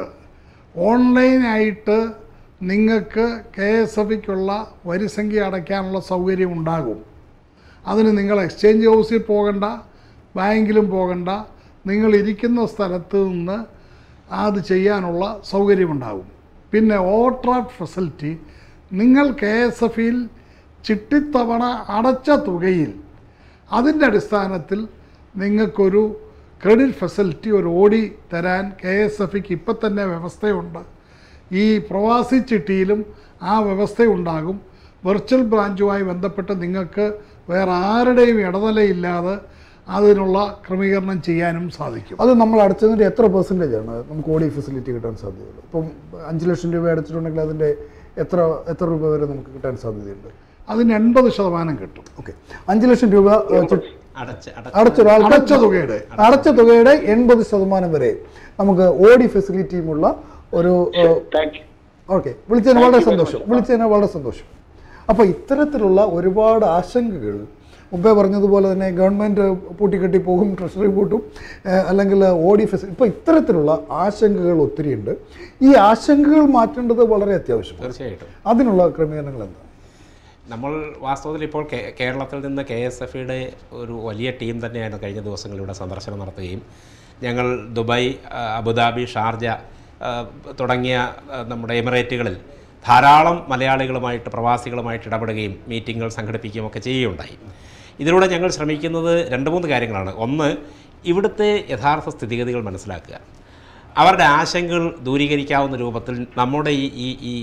ഓൺലൈനായിട്ട് നിങ്ങൾക്ക് കെ എസ് എഫിക്കുള്ള വരിസംഖ്യ അടയ്ക്കാനുള്ള സൗകര്യം ഉണ്ടാകും അതിന് നിങ്ങൾ എക്സ്ചേഞ്ച് ഹൗസിൽ പോകണ്ട ബാങ്കിലും പോകണ്ട നിങ്ങൾ ഇരിക്കുന്ന സ്ഥലത്ത് നിന്ന് അത് ചെയ്യാനുള്ള സൗകര്യമുണ്ടാകും പിന്നെ ഓവർഡ്രാഫ്റ്റ് ഫെസിലിറ്റി നിങ്ങൾ കെ എസ് എഫിൽ ചിട്ടിത്തവണ അടച്ച തുകയിൽ അതിൻ്റെ അടിസ്ഥാനത്തിൽ നിങ്ങൾക്കൊരു ക്രെഡിറ്റ് ഫെസിലിറ്റി ഒരു ഓടി തരാൻ കെ എസ് എഫിക്ക് ഇപ്പം തന്നെ വ്യവസ്ഥയുണ്ട് ഈ പ്രവാസി ചിട്ടിയിലും ആ വ്യവസ്ഥയുണ്ടാകും വെർച്വൽ ബ്രാഞ്ചുമായി ബന്ധപ്പെട്ട് നിങ്ങൾക്ക് വേറെ ആരുടെയും ഇടനിലയില്ലാതെ അതിനുള്ള ക്രമീകരണം ചെയ്യാനും സാധിക്കും
അത് നമ്മൾ അടച്ചതിൻ്റെ എത്ര പെർസെൻറ്റേജ് ആണ് നമുക്ക് ഓടി ഫെസിലിറ്റി കിട്ടാൻ സാധ്യതയുള്ളത് ഇപ്പം അഞ്ച് ലക്ഷം രൂപ അടച്ചിട്ടുണ്ടെങ്കിൽ അതിൻ്റെ എത്ര എത്ര രൂപ വരെ നമുക്ക് കിട്ടാൻ സാധ്യതയുണ്ട്
അതിന് എൺപത് ശതമാനം കിട്ടും
ഓക്കെ അഞ്ച് ലക്ഷം രൂപ ഏഹ്, ചുറ്റ്
അടച്ച്
അടച്ച ഒരാൾക്ക്
അടച്ച തുകയുടെ
അടച്ച തുകയുടെ എൺപത് ശതമാനം വരെ നമുക്ക് ഓടി ഫെസിലിറ്റിയുമുള്ള ഒരു
താങ്ക് യു
ഓക്കെ വിളിച്ചതിന് വളരെ സന്തോഷം വിളിച്ചതിന് വളരെ സന്തോഷം അപ്പോൾ ഇത്തരത്തിലുള്ള ഒരുപാട് ആശങ്കകൾ മുമ്പേ പറഞ്ഞതുപോലെ തന്നെ ഗവൺമെൻറ് പൂട്ടിക്കെട്ടി പോകും ട്രഷറി പൂട്ടും ഏഹ് അല്ലെങ്കിൽ ഓഡി ഫെസി ഇപ്പോൾ ഇത്തരത്തിലുള്ള ആശങ്കകൾ ഒത്തിരിയുണ്ട് ഈ ആശങ്കകൾ മാറ്റേണ്ടത് വളരെ അത്യാവശ്യമാണ്
തീർച്ചയായിട്ടും
അതിനുള്ള ക്രമീകരണങ്ങൾ എന്താണ്
നമ്മൾ വാസ്തവത്തിൽ ഇപ്പോൾ കേ- കേരളത്തിൽ നിന്ന് കെ എസ് എഫ് ഇയുടെ ഒരു വലിയ ടീം തന്നെയാണ് കഴിഞ്ഞ ദിവസങ്ങളിലൂടെ സന്ദർശനം നടത്തുകയും ഞങ്ങൾ ദുബായ് ആ, അബുദാബി ഷാർജ ആ, തുടങ്ങിയ ആ, നമ്മുടെ എമിറേറ്റുകളിൽ ധാരാളം മലയാളികളുമായിട്ട് പ്രവാസികളുമായിട്ട് ഇടപെടുകയും മീറ്റിങ്ങുകൾ സംഘടിപ്പിക്കുകയും ഒക്കെ ചെയ്യുകയുണ്ടായി ഇതിലൂടെ ഞങ്ങൾ ശ്രമിക്കുന്നത് രണ്ട് മൂന്ന് കാര്യങ്ങളാണ് ഒന്ന് ഇവിടുത്തെ യഥാർത്ഥ സ്ഥിതിഗതികൾ മനസ്സിലാക്കുക അവരുടെ ആശങ്കകൾ ദൂരീകരിക്കാവുന്ന രൂപത്തിൽ നമ്മുടെ ഈ ഈ ഈ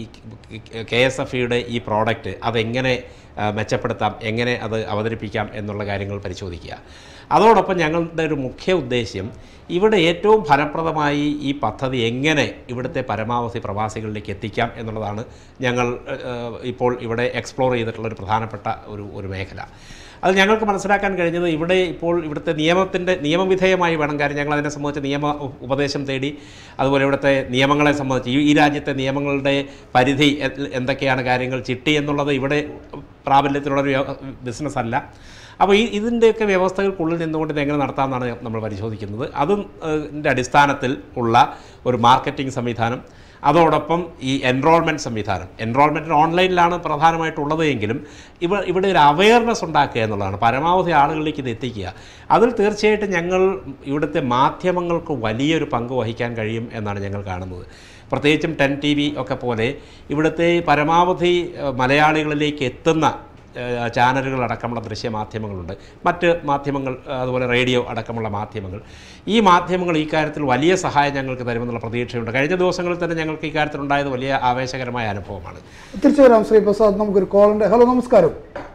കെ എസ് എഫ് ഇയുടെ ഈ പ്രോഡക്റ്റ് അതെങ്ങനെ ആ, മെച്ചപ്പെടുത്താം എങ്ങനെ അത് അവതരിപ്പിക്കാം എന്നുള്ള കാര്യങ്ങൾ പരിശോധിക്കുക അതോടൊപ്പം ഞങ്ങളുടെ ഒരു മുഖ്യ ഉദ്ദേശ്യം ഇവിടെ ഏറ്റവും ഫലപ്രദമായി ഈ പദ്ധതി എങ്ങനെ ഇവിടുത്തെ പരമാവധി പ്രവാസികളിലേക്ക് എത്തിക്കാം എന്നുള്ളതാണ് ഞങ്ങൾ ഏഹ്, ഇപ്പോൾ ഇവിടെ എക്സ്പ്ലോർ ചെയ്തിട്ടുള്ള ഒരു പ്രധാനപ്പെട്ട ഒരു ഒരു മേഖല അത് ഞങ്ങൾക്ക് മനസ്സിലാക്കാൻ കഴിഞ്ഞത് ഇവിടെ ഇപ്പോൾ ഇവിടുത്തെ നിയമത്തിൻ്റെ നിയമവിധേയമായി വേണം കാര്യം ഞങ്ങൾ അതിനെ സംബന്ധിച്ച് നിയമ ഉ- ഉപദേശം തേടി അതുപോലെ ഇവിടുത്തെ നിയമങ്ങളെ സംബന്ധിച്ച് ഈ ഈ രാജ്യത്തെ നിയമങ്ങളുടെ പരിധി എ- എന്തൊക്കെയാണ് കാര്യങ്ങൾ ചിട്ടി എന്നുള്ളത് ഇവിടെ പ്രാബല്യത്തിലുള്ളൊരു ബിസിനസ് അല്ല അപ്പോൾ ഈ ഇതിൻ്റെയൊക്കെ വ്യവസ്ഥകൾക്കുള്ളിൽ നിന്നുകൊണ്ട് ഇത് എങ്ങനെ നടത്താമെന്നാണ് നമ്മൾ പരിശോധിക്കുന്നത് അതും ഇതിൻ്റെ അടിസ്ഥാനത്തിൽ ഉള്ള ഒരു മാർക്കറ്റിംഗ് സംവിധാനം അതോടൊപ്പം ഈ എൻറോൾമെൻറ്റ് സംവിധാനം എൻറോൾമെൻറ്റിന് ഓൺലൈനിലാണ് പ്രധാനമായിട്ടുള്ളത് എങ്കിലും ഇവ ഇവിടെ ഒരു അവയർനെസ് ഉണ്ടാക്കുക എന്നുള്ളതാണ് പരമാവധി ആളുകളിലേക്ക് ഇത് എത്തിക്കുക അതിൽ തീർച്ചയായിട്ടും ഞങ്ങൾ ഇവിടുത്തെ മാധ്യമങ്ങൾക്ക് വലിയൊരു പങ്ക് വഹിക്കാൻ കഴിയും എന്നാണ് ഞങ്ങൾ കാണുന്നത് പ്രത്യേകിച്ചും ടെൻ ടി വി ഒക്കെ പോലെ ഇവിടുത്തെ പരമാവധി ഏഹ്, മലയാളികളിലേക്ക് എത്തുന്ന ഏഹ്, ചാനലുകൾ അടക്കമുള്ള ദൃശ്യമാധ്യമങ്ങളുണ്ട് മറ്റ് മാധ്യമങ്ങൾ ഏഹ്, അതുപോലെ റേഡിയോ അടക്കമുള്ള മാധ്യമങ്ങൾ ഈ മാധ്യമങ്ങൾ ഈ കാര്യത്തിൽ വലിയ സഹായം ഞങ്ങൾക്ക് തരുമെന്നുള്ള പ്രതീക്ഷയുണ്ട് കഴിഞ്ഞ ദിവസങ്ങളിൽ തന്നെ ഞങ്ങൾക്ക് ഈ കാര്യത്തിൽ ഉണ്ടായത് വലിയ ആവേശകരമായ അനുഭവമാണ്
തിരിച്ചു വരാം ശ്രീ പ്രസാദ് നമുക്കൊരു കോളുണ്ട് ഹലോ നമസ്കാരം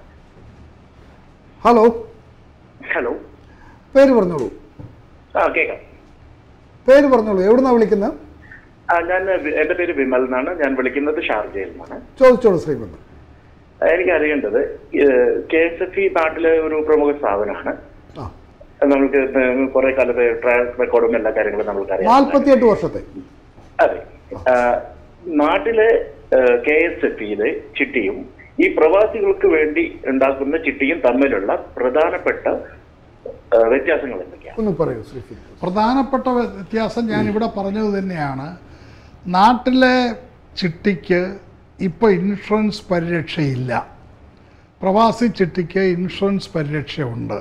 ഹലോ
ഹലോ
പേര് പറഞ്ഞോളൂ
ആ കേൾക്കാം
പേര് പറഞ്ഞോളൂ എവിടുന്നാണ് വിളിക്കുന്നത്
ആ ഞാൻ വി- എന്റെ പേര് വിമൽ എന്നാണ് ഞാൻ വിളിക്കുന്നത് ഷാർജയിൽ നിന്നാണ്
ചോദിച്ചോളൂ ശ്രീകുമാർ
ആ, എനിക്ക് അറിയേണ്ടത് കെ എസ് എഫ് ഇ നാട്ടിലെ ഒരു പ്രമുഖ സ്ഥാപനമാണ്
ആ
നമുക്ക് കുറെ കാലത്തെ ട്രാക്ക് റെക്കോർഡും എല്ലാ കാര്യങ്ങളും നമ്മൾക്കറിയാം
നാൽപ്പത്തിയെട്ട് വർഷത്തെ
അതെ ആ, നാട്ടിലെ കെ എസ് എഫ് ഇയിലെ ചിട്ടിയും ഈ പ്രവാസികൾക്ക് വേണ്ടി ഉണ്ടാക്കുന്ന ചിട്ടിയും തമ്മിലുള്ള പ്രധാനപ്പെട്ട ആ, വ്യത്യാസങ്ങൾ എന്തൊക്കെയാണ്
ഒന്ന് പറയൂ ശ്രീ ഫിലിപ്പ്
പ്രധാനപ്പെട്ട വ്യത്യാസം ഞാൻ ഇവിടെ പറഞ്ഞത് തന്നെയാണ് നാട്ടിലെ ചിട്ടിക്ക് ഇപ്പോൾ ഇൻഷുറൻസ് പരിരക്ഷയില്ല പ്രവാസി ചിട്ടിക്ക് ഇൻഷുറൻസ് പരിരക്ഷയുണ്ട്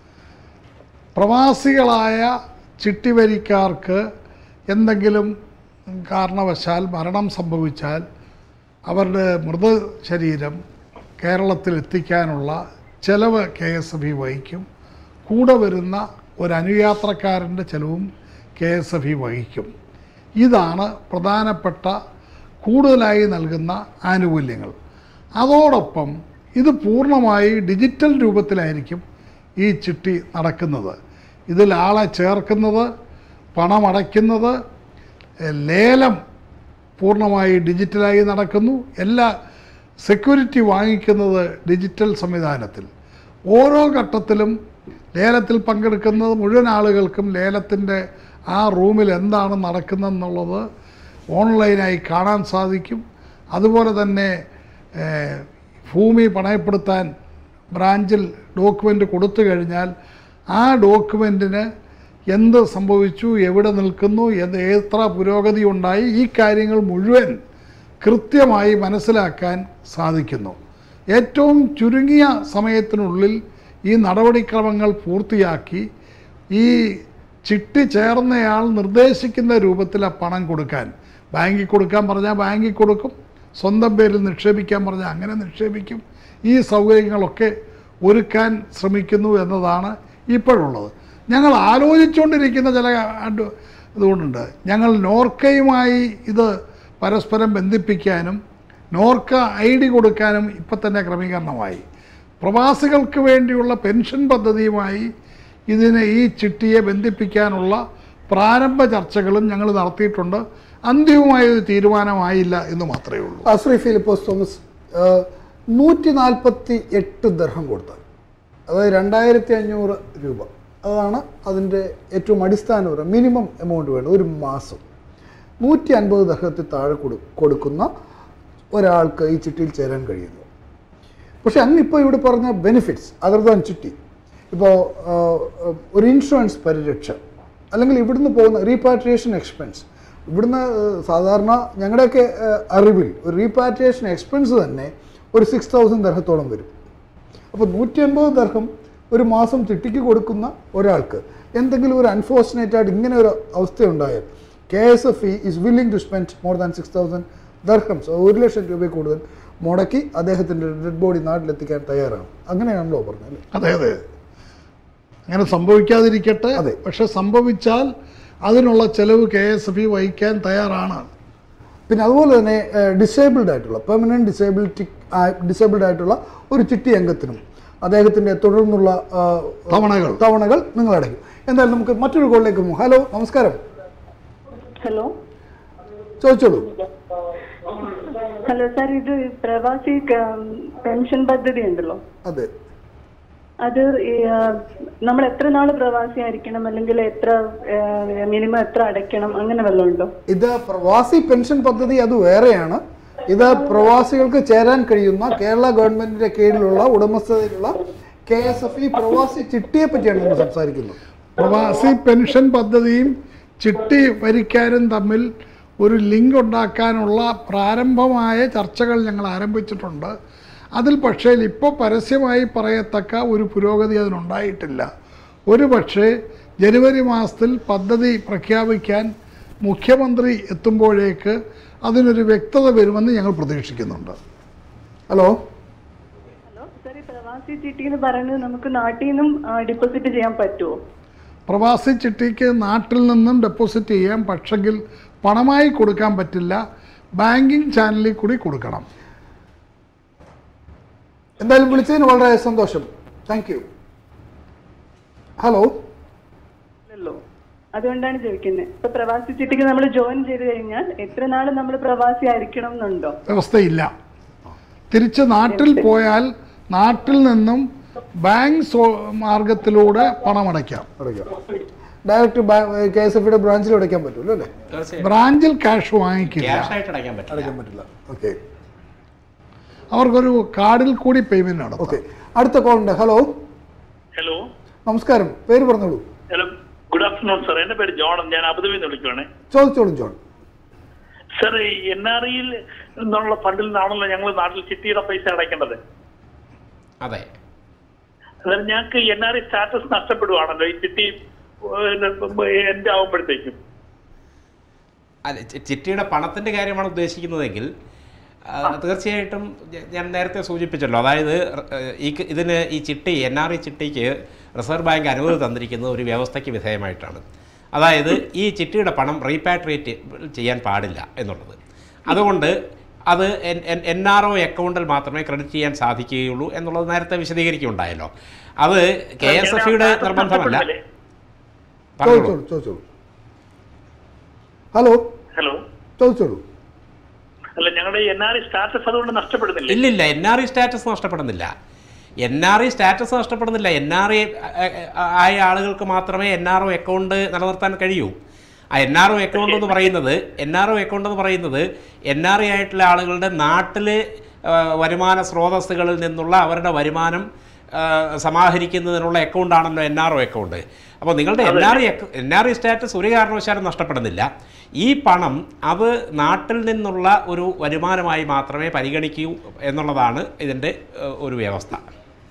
പ്രവാസികളായ ചിട്ടിവരിക്കാർക്ക് എന്തെങ്കിലും കാരണവശാൽ മരണം സംഭവിച്ചാൽ അവരുടെ മൃതശരീരം കേരളത്തിൽ എത്തിക്കാനുള്ള ചെലവ് കെ എസ് എഫ് ഇ വഹിക്കും കൂടെ വരുന്ന ഒരു അനുയാത്രക്കാരൻ്റെ ചെലവും കെ എസ് എഫ് ഇ വഹിക്കും ഇതാണ് പ്രധാനപ്പെട്ട കൂടുതലായി നൽകുന്ന ആനുകൂല്യങ്ങൾ അതോടൊപ്പം ഇത് പൂർണ്ണമായി ഡിജിറ്റൽ രൂപത്തിലായിരിക്കും ഈ ചിട്ടി നടക്കുന്നത് ഇതിൽ ആളെ ചേർക്കുന്നത് പണമടയ്ക്കുന്നത് എഹ്, ലേലം പൂർണ്ണമായി ഡിജിറ്റലായി നടക്കുന്നു എല്ലാ സെക്യൂരിറ്റി വാങ്ങിക്കുന്നത് ഡിജിറ്റൽ സംവിധാനത്തിൽ ഓരോ ഘട്ടത്തിലും ലേലത്തിൽ പങ്കെടുക്കുന്നത് മുഴുവൻ ആളുകൾക്കും ലേലത്തിൻ്റെ ആ റൂമിൽ എന്താണ് നടക്കുന്നതെന്നുള്ളത് ഓൺലൈനായി കാണാൻ സാധിക്കും അതുപോലെ തന്നെ ഏഹ്, ഭൂമി പണയപ്പെടുത്താൻ ബ്രാഞ്ചിൽ ഡോക്യുമെൻ്റ് കൊടുത്തു കഴിഞ്ഞാൽ ആ ഡോക്യുമെൻറ്റിന് എന്ത് സംഭവിച്ചു എവിടെ നിൽക്കുന്നു എന്ത് എത്ര പുരോഗതി ഉണ്ടായി ഈ കാര്യങ്ങൾ മുഴുവൻ കൃത്യമായി മനസ്സിലാക്കാൻ സാധിക്കുന്നു ഏറ്റവും ചുരുങ്ങിയ സമയത്തിനുള്ളിൽ ഈ നടപടിക്രമങ്ങൾ പൂർത്തിയാക്കി ഈ ചിട്ടി ചേർന്നയാൾ നിർദ്ദേശിക്കുന്ന രൂപത്തിൽ ആ പണം കൊടുക്കാൻ ബാങ്കിൽ കൊടുക്കാൻ പറഞ്ഞാൽ ബാങ്കിൽ കൊടുക്കും സ്വന്തം പേരിൽ നിക്ഷേപിക്കാൻ പറഞ്ഞാൽ അങ്ങനെ നിക്ഷേപിക്കും ഈ സൗകര്യങ്ങളൊക്കെ ഒരുക്കാൻ ശ്രമിക്കുന്നു എന്നതാണ് ഇപ്പോഴുള്ളത് ഞങ്ങൾ ആലോചിച്ചുകൊണ്ടിരിക്കുന്ന ചില അഡ് ഇതുകൊണ്ടുണ്ട് ഞങ്ങൾ നോർക്കയുമായി ഇത് പരസ്പരം ബന്ധിപ്പിക്കാനും നോർക്ക ഐ ഡി കൊടുക്കാനും ഇപ്പം തന്നെ ക്രമീകരണമായി പ്രവാസികൾക്ക് വേണ്ടിയുള്ള പെൻഷൻ പദ്ധതിയുമായി ഇതിനെ ഈ ചിട്ടിയെ ബന്ധിപ്പിക്കാനുള്ള പ്രാരംഭ ചർച്ചകളും ഞങ്ങൾ നടത്തിയിട്ടുണ്ട് അന്തിമമായ ഒരു തീരുമാനമായില്ല എന്ന് മാത്രമേ ഉള്ളൂ
ആ, ശ്രീ ഫിലിപ്പോസ് തോമസ് നൂറ്റി നാൽപ്പത്തി എട്ട് ദർഹം കൊടുത്താൽ അതായത് രണ്ടായിരത്തി അഞ്ഞൂറ് രൂപ അതാണ് അതിൻ്റെ ഏറ്റവും അടിസ്ഥാനപരം മിനിമം എമൗണ്ട് വേണം ഒരു മാസം നൂറ്റി അൻപത് ദർഹത്തിൽ താഴെ കൊടു കൊടുക്കുന്ന ഒരാൾക്ക് ഈ ചിട്ടിയിൽ ചേരാൻ കഴിയുന്നു പക്ഷെ അങ്ങ് ഇപ്പോൾ ഇവിടെ പറഞ്ഞ ബെനിഫിറ്റ്സ് അതർ ദാൻ ചിട്ടി ഇപ്പോൾ ഒരു ഇൻഷുറൻസ് പരിരക്ഷ അല്ലെങ്കിൽ ഇവിടുന്ന് പോകുന്ന റീപാട്രിയേഷൻ എക്സ്പെൻസ് ഇവിടുന്ന് ഏഹ്, സാധാരണ ഞങ്ങളുടെയൊക്കെ ഏഹ്, അറിവിൽ ഒരു റീപാട്രിയേഷൻ എക്സ്പെൻസ് തന്നെ ഒരു സിക്സ് തൗസൻഡ് ദർഹത്തോളം വരും അപ്പോൾ നൂറ്റി അൻപത് ദർഹം ഒരു മാസം ചിട്ടിക്ക് കൊടുക്കുന്ന ഒരാൾക്ക് എന്തെങ്കിലും ഒരു അൺഫോർച്ചുനേറ്റ് ആയിട്ട് ഇങ്ങനെ ഒരു അവസ്ഥ ഉണ്ടായാൽ K S F E is willing to spend more than six thousand dirhams ഒരു ലക്ഷം രൂപയിൽ കൂടുതൽ മുടക്കി അദ്ദേഹത്തിൻ്റെ ഡെഡ് ബോഡി നാട്ടിലെത്തിക്കാൻ തയ്യാറാണ് അങ്ങനെയാണല്ലോ പറഞ്ഞത് അല്ലേ
അതെ അതെ അങ്ങനെ സംഭവിക്കാതിരിക്കട്ടെ പക്ഷെ സംഭവിച്ചാൽ അതിനുള്ള ചെലവ് കെ എസ് എഫ് ഇ വഹിക്കാൻ തയ്യാറാണ്
പിന്നെ അതുപോലെ തന്നെ ഡിസേബിൾഡ് ആയിട്ടുള്ള പെർമനൻറ്റ് ഡിസേബിലിറ്റി ഡിസേബിൾഡ് ആയിട്ടുള്ള ഒരു ചിട്ടി അംഗത്തിനും അദ്ദേഹത്തിൻ്റെ തുടർന്നുള്ള ആ,
തവണകൾ.
തവണകൾ നിങ്ങൾ അടയ്ക്കും എന്തായാലും നമുക്ക് മറ്റൊരു കോളിലേക്ക് പോകും ഹലോ നമസ്കാരം
ഹലോ
ചോദിച്ചോളൂ
ഹലോ സാർ ഇത് പ്രവാസി ക- പെൻഷൻ പദ്ധതി ഉണ്ടല്ലോ
അതെ
അത് ഈ, ആ, നമ്മൾ എത്ര നാൾ പ്രവാസി ആയിരിക്കണം അല്ലെങ്കിൽ എത്ര മിനിമം എത്ര അടയ്ക്കണം അങ്ങനെ വല്ലതും ഉണ്ടോ
ഇത് പ്രവാസി പെൻഷൻ പദ്ധതി അത് വേറെയാണ് ഇത് പ്രവാസികൾക്ക് ചേരാൻ കഴിയുന്ന കേരള ഗവൺമെന്റിന്റെ കീഴിലുള്ള ഉടമസ്ഥതയിലുള്ള കെ എസ് എഫ് ഇ പ്രവാസി ചിട്ടിയെ പറ്റിയാണ് നമ്മൾ സംസാരിക്കുന്നത്
പ്രവാസി പെൻഷൻ പദ്ധതിയും ചിട്ടി ഭരിക്കാനും തമ്മിൽ ഒരു ലിങ്ക് ഉണ്ടാക്കാനുള്ള പ്രാരംഭമായ ചർച്ചകൾ ഞങ്ങൾ ആരംഭിച്ചിട്ടുണ്ട് അതിൽ പക്ഷേ ഇപ്പോൾ പരസ്യമായി പറയത്തക്ക ഒരു പുരോഗതി അതിനുണ്ടായിട്ടില്ല ഒരു പക്ഷേ ജനുവരി മാസത്തിൽ പദ്ധതി പ്രഖ്യാപിക്കാൻ മുഖ്യമന്ത്രി എത്തുമ്പോഴേക്ക് അതിനൊരു വ്യക്തത വരുമെന്ന് ഞങ്ങൾ പ്രതീക്ഷിക്കുന്നുണ്ട്
ഹലോ
ഹലോ സാർ ഈ പ്രവാസി ചിട്ടി എന്ന് പറയുന്നത് നമുക്ക് നാട്ടിൽ നിന്നും ഡിപ്പോസിറ്റ് ചെയ്യാൻ പറ്റുമോ
പ്രവാസി ചിട്ടിക്ക് നാട്ടിൽ നിന്നും ഡെപ്പോസിറ്റ് ചെയ്യാം പക്ഷെങ്കിൽ പണമായി കൊടുക്കാൻ പറ്റില്ല ബാങ്കിങ് ചാനലിൽ കൂടി കൊടുക്കണം
എന്തായാലും വിളിച്ചതിന് വളരെ സന്തോഷം താങ്ക് യു ഹലോ
ഇല്ലല്ലോ അതുകൊണ്ടാണ് ചോദിക്കുന്നത് ഇപ്പൊ പ്രവാസി ചിട്ടിക്ക് നമ്മൾ ജോയിൻ ചെയ്ത് കഴിഞ്ഞാൽ എത്ര നാൾ നമ്മൾ പ്രവാസി ആയിരിക്കണം എന്നുണ്ടോ
വ്യവസ്ഥയില്ല തിരിച്ച് നാട്ടിൽ പോയാൽ നാട്ടിൽ നിന്നും ബാങ്ക് സോ- മാർഗത്തിലൂടെ പണമടയ്ക്കാം
ഡയറക്റ്റ് കെ എസ് എഫ് ബ്രാഞ്ചിൽ അടയ്ക്കാൻ പറ്റുമല്ലോ അല്ലേ
തീർച്ചയായും
ബ്രാഞ്ചിൽ ക്യാഷ് വാങ്ങിക്കില്ല
ക്യാഷ് ആയിട്ട് അടയ്ക്കാൻ പറ്റില്ല
അടയ്ക്കാൻ പറ്റില്ല ഓക്കെ
അവർക്കൊരു കാർഡിൽ കൂടി പേയ്മെന്റ് നടത്തും
ഓക്കെ അടുത്ത കോൾ ഉണ്ട് ഹലോ
ഹലോ
നമസ്കാരം പേര് പറഞ്ഞോളൂ
ഹലോ ഗുഡ് ആഫ്റ്റർനൂൺ സാർ എന്റെ പേര് ജോൺ ഞാൻ അബുദാബിയിൽ നിന്ന് വിളിക്കുവാണേ
ചോദിച്ചോളൂ ജോൺ
സാർ ഈ എൻ ആർ ഐയിൽ നിന്നുള്ള ഫണ്ടിൽ നിന്നാണല്ലോ ഞങ്ങൾ നാട്ടിൽ ചിട്ടിയുടെ പൈസ അടയ്ക്കേണ്ടത്
അതെ
അതായത് ഞങ്ങൾക്ക് എൻ ആർ ഐ സ്റ്റാറ്റസ് നഷ്ടപ്പെടുവാണല്ലോ ഈ ചിട്ടി എന്റെ ആവുമ്പോഴത്തേക്കും
അല്ല ചി- ചിട്ടിയുടെ പണത്തിൻ്റെ കാര്യമാണ് ഉദ്ദേശിക്കുന്നതെങ്കിൽ ആ, തീർച്ചയായിട്ടും ഞ- ഞാൻ നേരത്തെ സൂചിപ്പിച്ചല്ലോ അതായത് ഏഹ്, ഈ ക- ഇതിന് ഈ ചിട്ടി എൻ ആർ ഐ ചിട്ടിക്ക് റിസർവ് ബാങ്ക് അനുമതി തന്നിരിക്കുന്നത് ഒരു വ്യവസ്ഥയ്ക്ക് വിധേയമായിട്ടാണ് അതായത് ഈ ചിട്ടിയുടെ പണം റീപാട്രിയേറ്റ് ചെയ്യാൻ പാടില്ല എന്നുള്ളത് അതുകൊണ്ട് അത് എൻ ആർ ഒ അക്കൗണ്ടിൽ മാത്രമേ ക്രെഡിറ്റ് ചെയ്യാൻ സാധിക്കുകയുള്ളൂ എന്നുള്ളത് നേരത്തെ വിശദീകരിക്കുകയുണ്ടായല്ലോ അത് കെ എസ് എഫ് യുടെ നിർബന്ധമല്ല പറഞ്ഞോളൂ
ചോദിച്ചോളൂ ചോദിച്ചോളൂ ഹലോ
ഹലോ
ചോദിച്ചോളൂ
അല്ല ഞങ്ങളുടെ എൻ ആർ ഐ സ്റ്റാറ്റസ് അതുകൊണ്ട് നഷ്ടപ്പെടുന്നില്ല
ഇല്ലില്ല എൻ ആർ ഐ സ്റ്റാറ്റസ് നഷ്ടപ്പെടുന്നില്ല എൻ ആർ ഐ സ്റ്റാറ്റസ് നഷ്ടപ്പെടുന്നില്ല എൻ ആർ ഐ ആയ ആളുകൾക്ക് മാത്രമേ എൻ ആർ ഒ അക്കൗണ്ട് നിലനിർത്താൻ കഴിയൂ ആ എൻ ആർ ഒ അക്കൗണ്ട് എന്ന് പറയുന്നത് എൻ ആർ ഒ അക്കൗണ്ട് എന്ന് പറയുന്നത് എൻ ആർ ഐ ആയിട്ടുള്ള ആളുകളുടെ നാട്ടിലെ ആ, വരുമാന സ്രോതസ്സുകളിൽ നിന്നുള്ള അവരുടെ വരുമാനം ആ, സമാഹരിക്കുന്നതിനുള്ള അക്കൗണ്ടാണല്ലോ എൻ ആർ ഒ അക്കൗണ്ട് അപ്പോൾ നിങ്ങളുടെ N R I N R I status ഒരു കാരണവശാലും നഷ്ടപ്പെടുന്നില്ല ഈ പണം അത് നാട്ടിൽ നിന്നുള്ള ഒരു വരുമാനമായി മാത്രമേ പരിഗണിക്കൂ എന്നുള്ളതാണ് ഇതിൻ്റെ ഏഹ്, ഒരു വ്യവസ്ഥ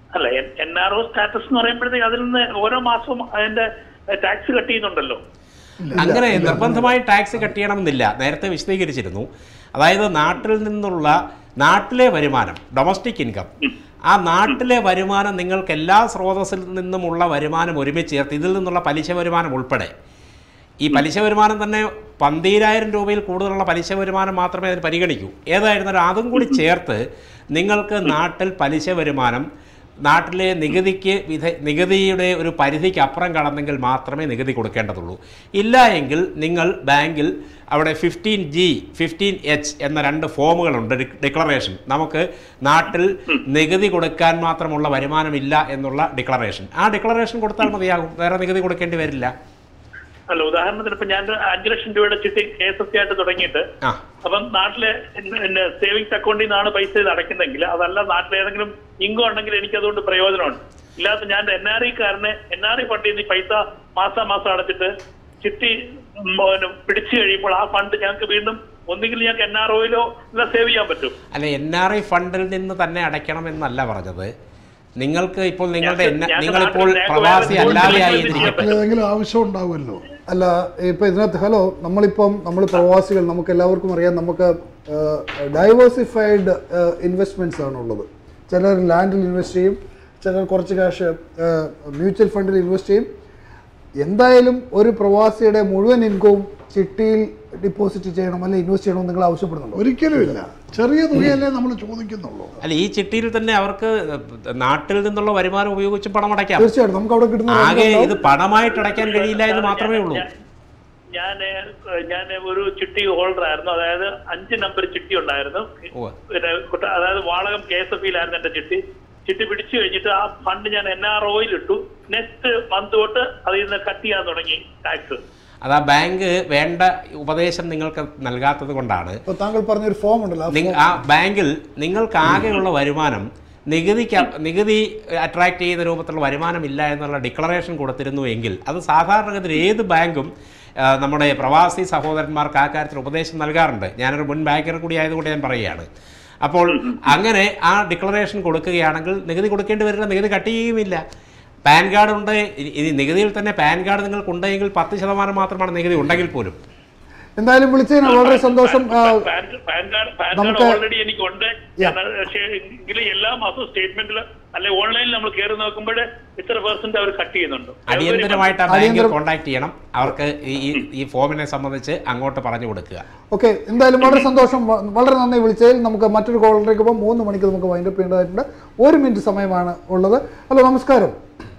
അല്ല എൻ ആർ ഒ സ്റ്റാറ്റസ് എന്ന് പറയുമ്പോഴത്തേക്ക് അതിൽ നിന്ന് ഓരോ മാസവും അതിന്റെ ടാക്സ് കട്ട് ചെയ്യുന്നുണ്ടല്ലോ
അങ്ങനെ നിർബന്ധമായി ടാക്സ് കട്ട് ചെയ്യണമെന്നില്ല നേരത്തെ വിശദീകരിച്ചിരുന്നു അതായത് നാട്ടിൽ നിന്നുള്ള നാട്ടിലെ വരുമാനം ഡൊമസ്റ്റിക് ഇൻകം ആ നാട്ടിലെ വരുമാനം നിങ്ങൾക്ക് എല്ലാ സ്രോതസ്സിൽ നിന്നുമുള്ള വരുമാനം ഒരുമിച്ച് ചേർത്ത് ഇതിൽ നിന്നുള്ള പലിശ വരുമാനം ഉൾപ്പെടെ ഈ പലിശ വരുമാനം തന്നെ പന്തീരായിരം രൂപയിൽ കൂടുതലുള്ള പലിശ വരുമാനം മാത്രമേ അതിന് പരിഗണിക്കൂ ഏതായിരുന്നാലും അതും കൂടി ചേർത്ത് നിങ്ങൾക്ക് നാട്ടിൽ പലിശ വരുമാനം നാട്ടിലെ നികുതിക്ക് വിധ നികുതിയുടെ ഒരു പരിധിക്ക് അപ്പുറം കടന്നെങ്കിൽ മാത്രമേ നികുതി കൊടുക്കേണ്ടതുള്ളൂ ഇല്ല എങ്കിൽ നിങ്ങൾ ബാങ്കിൽ അവിടെ ഫിഫ്റ്റീൻ ജി ഫിഫ്റ്റീൻ എച്ച് എന്ന രണ്ട് ഫോമുകളുണ്ട് ഡി- ഡിക്ലറേഷൻ നമുക്ക് നാട്ടിൽ നികുതി കൊടുക്കാൻ മാത്രമുള്ള വരുമാനമില്ല എന്നുള്ള ഡിക്ലറേഷൻ ആ ഡിക്ലറേഷൻ കൊടുത്താൽ മതിയാകും വേറെ നികുതി കൊടുക്കേണ്ടി വരില്ല
അല്ല ഉദാഹരണത്തിന് ഇപ്പൊ ഞാൻ ഒരു അഞ്ചു ലക്ഷം രൂപയുടെ ചിട്ടി കെ എസ് എഫ് ആയിട്ട് തുടങ്ങിയിട്ട്
ആ
അപ്പം നാട്ടിലെ പിന്നെ സേവിങ്സ് അക്കൗണ്ടിൽ നിന്നാണ് പൈസ ഇത് അടയ്ക്കുന്നെങ്കിൽ അതല്ല നാട്ടിൽ ഏതെങ്കിലും ഇൻകം ഉണ്ടെങ്കിൽ എനിക്ക് അതുകൊണ്ട് പ്രയോജനമുണ്ട് ഇല്ലാത്ത ഞാൻ എൻ ആർ ഐക്കാരന് എൻ ആർ ഐ ഫണ്ടിൽ നിന്ന് ഈ പൈസ മാസം മാസം അടച്ചിട്ട് ചിട്ടി ഉം, പിന്നെ പിടിച്ചു കഴിയുമ്പോൾ ആ ഫണ്ട് ഞങ്ങൾക്ക് വീണ്ടും ഒന്നുകിൽ ഞങ്ങൾക്ക് എൻ ആർ ഒയിലോ സേവ് ചെയ്യാൻ പറ്റും
അല്ല എൻ ആർ ഐ ഫണ്ടിൽ നിന്ന് തന്നെ അടയ്ക്കണമെന്നല്ല പറഞ്ഞത് നിങ്ങൾക്ക് ഇപ്പോൾ നിങ്ങളുടെ എന്ന-
ഞങ്ങൾക്ക്
നിങ്ങളിപ്പോൾ
നാട്ടിൽ ഞങ്ങൾക്ക്
പ്രവാസി
വേറെ
അല്ലാതെ
ജോലി
ആയിരിക്കട്ടെ
ഏതെങ്കിലും ആവശ്യം ഉണ്ടാവുമല്ലോ
അല്ല ഇപ്പൊ ഇതിനകത്ത് ഹലോ നമ്മളിപ്പം നമ്മൾ പ്രവാസികൾ നമുക്ക് എല്ലാവർക്കും അറിയാം നമുക്ക് ഡൈവേഴ്സിഫൈഡ് ഇൻവെസ്റ്റ്മെന്റ്സ് ആണുള്ളത് ചിലർ ലാൻഡിൽ ഇൻവെസ്റ്റ് ചെയ്യും ചിലർ കുറച്ച് കാശ് മ്യൂച്വൽ ഫണ്ടിൽ ഇൻവെസ്റ്റ് ചെയ്യും എന്തായാലും ഒരു പ്രവാസിയുടെ മുഴുവൻ ഇൻകവും ചിട്ടിയിൽ ഡിപ്പോസിറ്റ് ചെയ്യണം അല്ലെങ്കിൽ ഇൻവെസ്റ്റ് ചെയ്യണമെന്ന് നിങ്ങൾ ആവശ്യപ്പെടുന്നുണ്ടോ
ഒരിക്കലും ഇല്ല ചെറിയ തുകയല്ലേ നമ്മൾ ചോദിക്കുന്നുള്ളൂ
അല്ല ഈ ചിട്ടിയിൽ തന്നെ അവർക്ക് നാട്ടിൽ നിന്നുള്ള വരുമാനം ഉപയോഗിച്ച് പണം അടയ്ക്കാം
തീർച്ചയായിട്ടും നമുക്ക് അവിടെ കിട്ടുന്ന
ആകെ
റെന്റ്
ഇത് പണമായിട്ട് അടയ്ക്കാൻ കഴിയില്ല എന്ന് മാത്രമേ ഉള്ളൂ
ഞാൻ ഞാൻ ഒരു ചിട്ടി ഹോൾഡർ ആയിരുന്നു അതായത് അഞ്ച് നമ്പർ ചിട്ടി ഉണ്ടായിരുന്നു
ഉവ്വ്.
പിന്നെ കുട്ട- അതായത് വാളകം കെ എസ് എഫ് ഇയിലായിരുന്നു എന്റെ ചിട്ടി ചിട്ടി പിടിച്ചു കഴിഞ്ഞിട്ട് ആ ഫണ്ട് ഞാൻ എൻ ആർ ഒയിൽ ഇട്ടു നെക്സ്റ്റ് മന്ത് തൊട്ട് അതിൽ നിന്ന് കട്ട് ചെയ്യാൻ തുടങ്ങി ടാക്സ്
അത് ആ ബാങ്ക് വേണ്ട ഉപദേശം നിങ്ങൾക്ക് നൽകാത്തത് കൊണ്ടാണ്
ഇപ്പൊ താങ്കൾ പറഞ്ഞൊരു ഫോം ഉണ്ടല്ലോ ആ
നിങ്ങ-
form-
ആ ബാങ്കിൽ നിങ്ങൾക്ക് ആകെയുള്ള വരുമാനം നികുതിക്ക് നികുതി അട്രാക്ട് ചെയ്യുന്ന രൂപത്തിലുള്ള വരുമാനം ഇല്ല എന്നുള്ള ഡിക്ലറേഷൻ കൊടുത്തിരുന്നു എങ്കിൽ അത് സാധാരണഗതിയിൽ ഏത് ബാങ്കും ആ, നമ്മുടെ പ്രവാസി സഹോദരന്മാർക്ക് ആ കാര്യത്തിൽ ഉപദേശം നൽകാറുണ്ട് ഞാനൊരു മുൻ ബാങ്കർ കൂടി ആയതുകൊണ്ട് ഞാൻ പറയുകയാണ് അപ്പോൾ അങ്ങനെ ആ ഡിക്ലറേഷൻ കൊടുക്കുകയാണെങ്കിൽ നികുതി കൊടുക്കേണ്ടി വരില്ല നികുതി കട്ട് ചെയ്യുകയുമില്ല പാൻ കാർഡ് ഉണ്ട് ഇനി- ഇനി നികുതിയിൽ തന്നെ പാൻ കാർഡ് നിങ്ങൾക്ക് ഉണ്ടെങ്കിൽ പത്ത് ശതമാനം മാത്രമാണ് നികുതി ഉണ്ടെങ്കിൽ പോലും
എന്തായാലും വിളിച്ചതിന് വളരെ സന്തോഷം ആ,
PAN PAN card PAN card
നമുക്ക്
ഓൾറെഡി എനിക്കുണ്ട് എന്നാൽ പക്ഷേ എങ്കിലും എല്ലാ മാസവും സ്റ്റേറ്റ്മെന്റിൽ അല്ലെ ഓൺലൈനിൽ നമ്മൾ കയറി നോക്കുമ്പോൾ ഇത്ര പെർസെന്റ് അവർ കട്ട് ചെയ്യുന്നുണ്ട്
അടിയന്തരമായിട്ട് ആ ബാങ്കിൽ
അടിയന്തരം-
കോൺടാക്ട് ചെയ്യണം അവർക്ക് ഈ ഈ- ഈ ഫോമിനെ സംബന്ധിച്ച് അങ്ങോട്ട് പറഞ്ഞു കൊടുക്കുക
ഓക്കെ എന്തായാലും വളരെ സന്തോഷം വ- വളരെ നന്ദി വിളിച്ചതിൽ നമുക്ക് മറ്റൊരു കോളിലേക്ക് പോകുമ്പോൾ മൂന്ന് മണിക്ക് നമുക്ക് വൈൻഡപ്പ് ചെയ്യേണ്ടതായിട്ടുണ്ട് ഒരു മിനിറ്റ് സമയമാണ് ഉള്ളത് ഹലോ നമസ്കാരം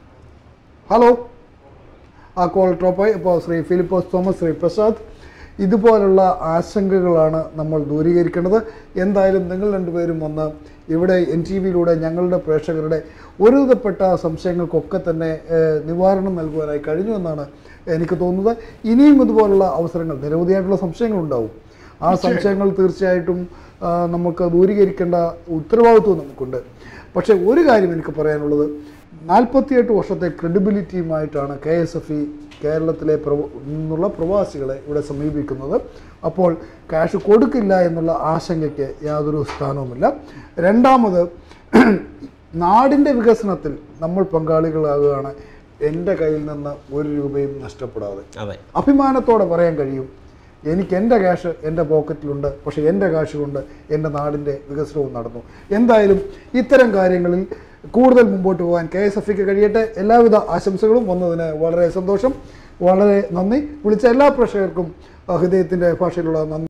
ഹലോ ആ കോൾ ഡ്രോപ്പായി ഇപ്പോൾ ശ്രീ ഫിലിപ്പോസ് തോമസ് ശ്രീ പ്രസാദ് ഇതുപോലുള്ള ആശങ്കകളാണ് നമ്മൾ ദൂരീകരിക്കേണ്ടത് എന്തായാലും നിങ്ങൾ രണ്ടുപേരും വന്ന് ഇവിടെ എൻ ടി വിയിലൂടെ ഞങ്ങളുടെ പ്രേക്ഷകരുടെ ഒരുവിധപ്പെട്ട സംശയങ്ങൾക്കൊക്കെ തന്നെ ഏഹ്, നിവാരണം നൽകുവാനായി കഴിഞ്ഞു എന്നാണ് എനിക്ക് തോന്നുന്നത് ഇനിയും ഇതുപോലുള്ള അവസരങ്ങൾ നിരവധിയായിട്ടുള്ള സംശയങ്ങളുണ്ടാവും ആ സംശയങ്ങൾ തീർച്ചയായിട്ടും ആ, നമുക്ക് ദൂരീകരിക്കേണ്ട ഉത്തരവാദിത്വം നമുക്കുണ്ട് പക്ഷേ ഒരു കാര്യം എനിക്ക് പറയാനുള്ളത് നാൽപ്പത്തിയെട്ട് വർഷത്തെ ക്രെഡിബിലിറ്റിയുമായിട്ടാണ് കെ എസ് എഫ് ഇ കേരളത്തിലെ പ്രവ നിന്നുള്ള പ്രവാസികളെ ഇവിടെ സമീപിക്കുന്നത് അപ്പോൾ ക്യാഷ് കൊടുക്കില്ല എന്നുള്ള ആശങ്കയ്ക്ക് യാതൊരു സ്ഥാനവുമില്ല രണ്ടാമത് നാടിൻ്റെ വികസനത്തിൽ നമ്മൾ പങ്കാളികളാകുകയാണ് എൻ്റെ കയ്യിൽ നിന്ന് ഒരു രൂപയും നഷ്ടപ്പെടാതെ
അതെ
അഭിമാനത്തോടെ പറയാൻ കഴിയും എനിക്ക് എൻ്റെ ക്യാഷ് എൻ്റെ പോക്കറ്റിലുണ്ട് പക്ഷേ എൻ്റെ കാശ് കൊണ്ട് എൻ്റെ നാടിൻ്റെ വികസനവും നടന്നു എന്തായാലും ഇത്തരം കാര്യങ്ങളിൽ കൂടുതൽ മുമ്പോട്ട് പോകാൻ കെ എസ് എഫ് കഴിയട്ടെ എല്ലാവിധ ആശംസകളും വന്നതിന് വളരെ സന്തോഷം വളരെ നന്ദി വിളിച്ച എല്ലാ പ്രേക്ഷകർക്കും ഹൃദയത്തിൻ്റെ ഭാഷയിലുള്ള നന്ദി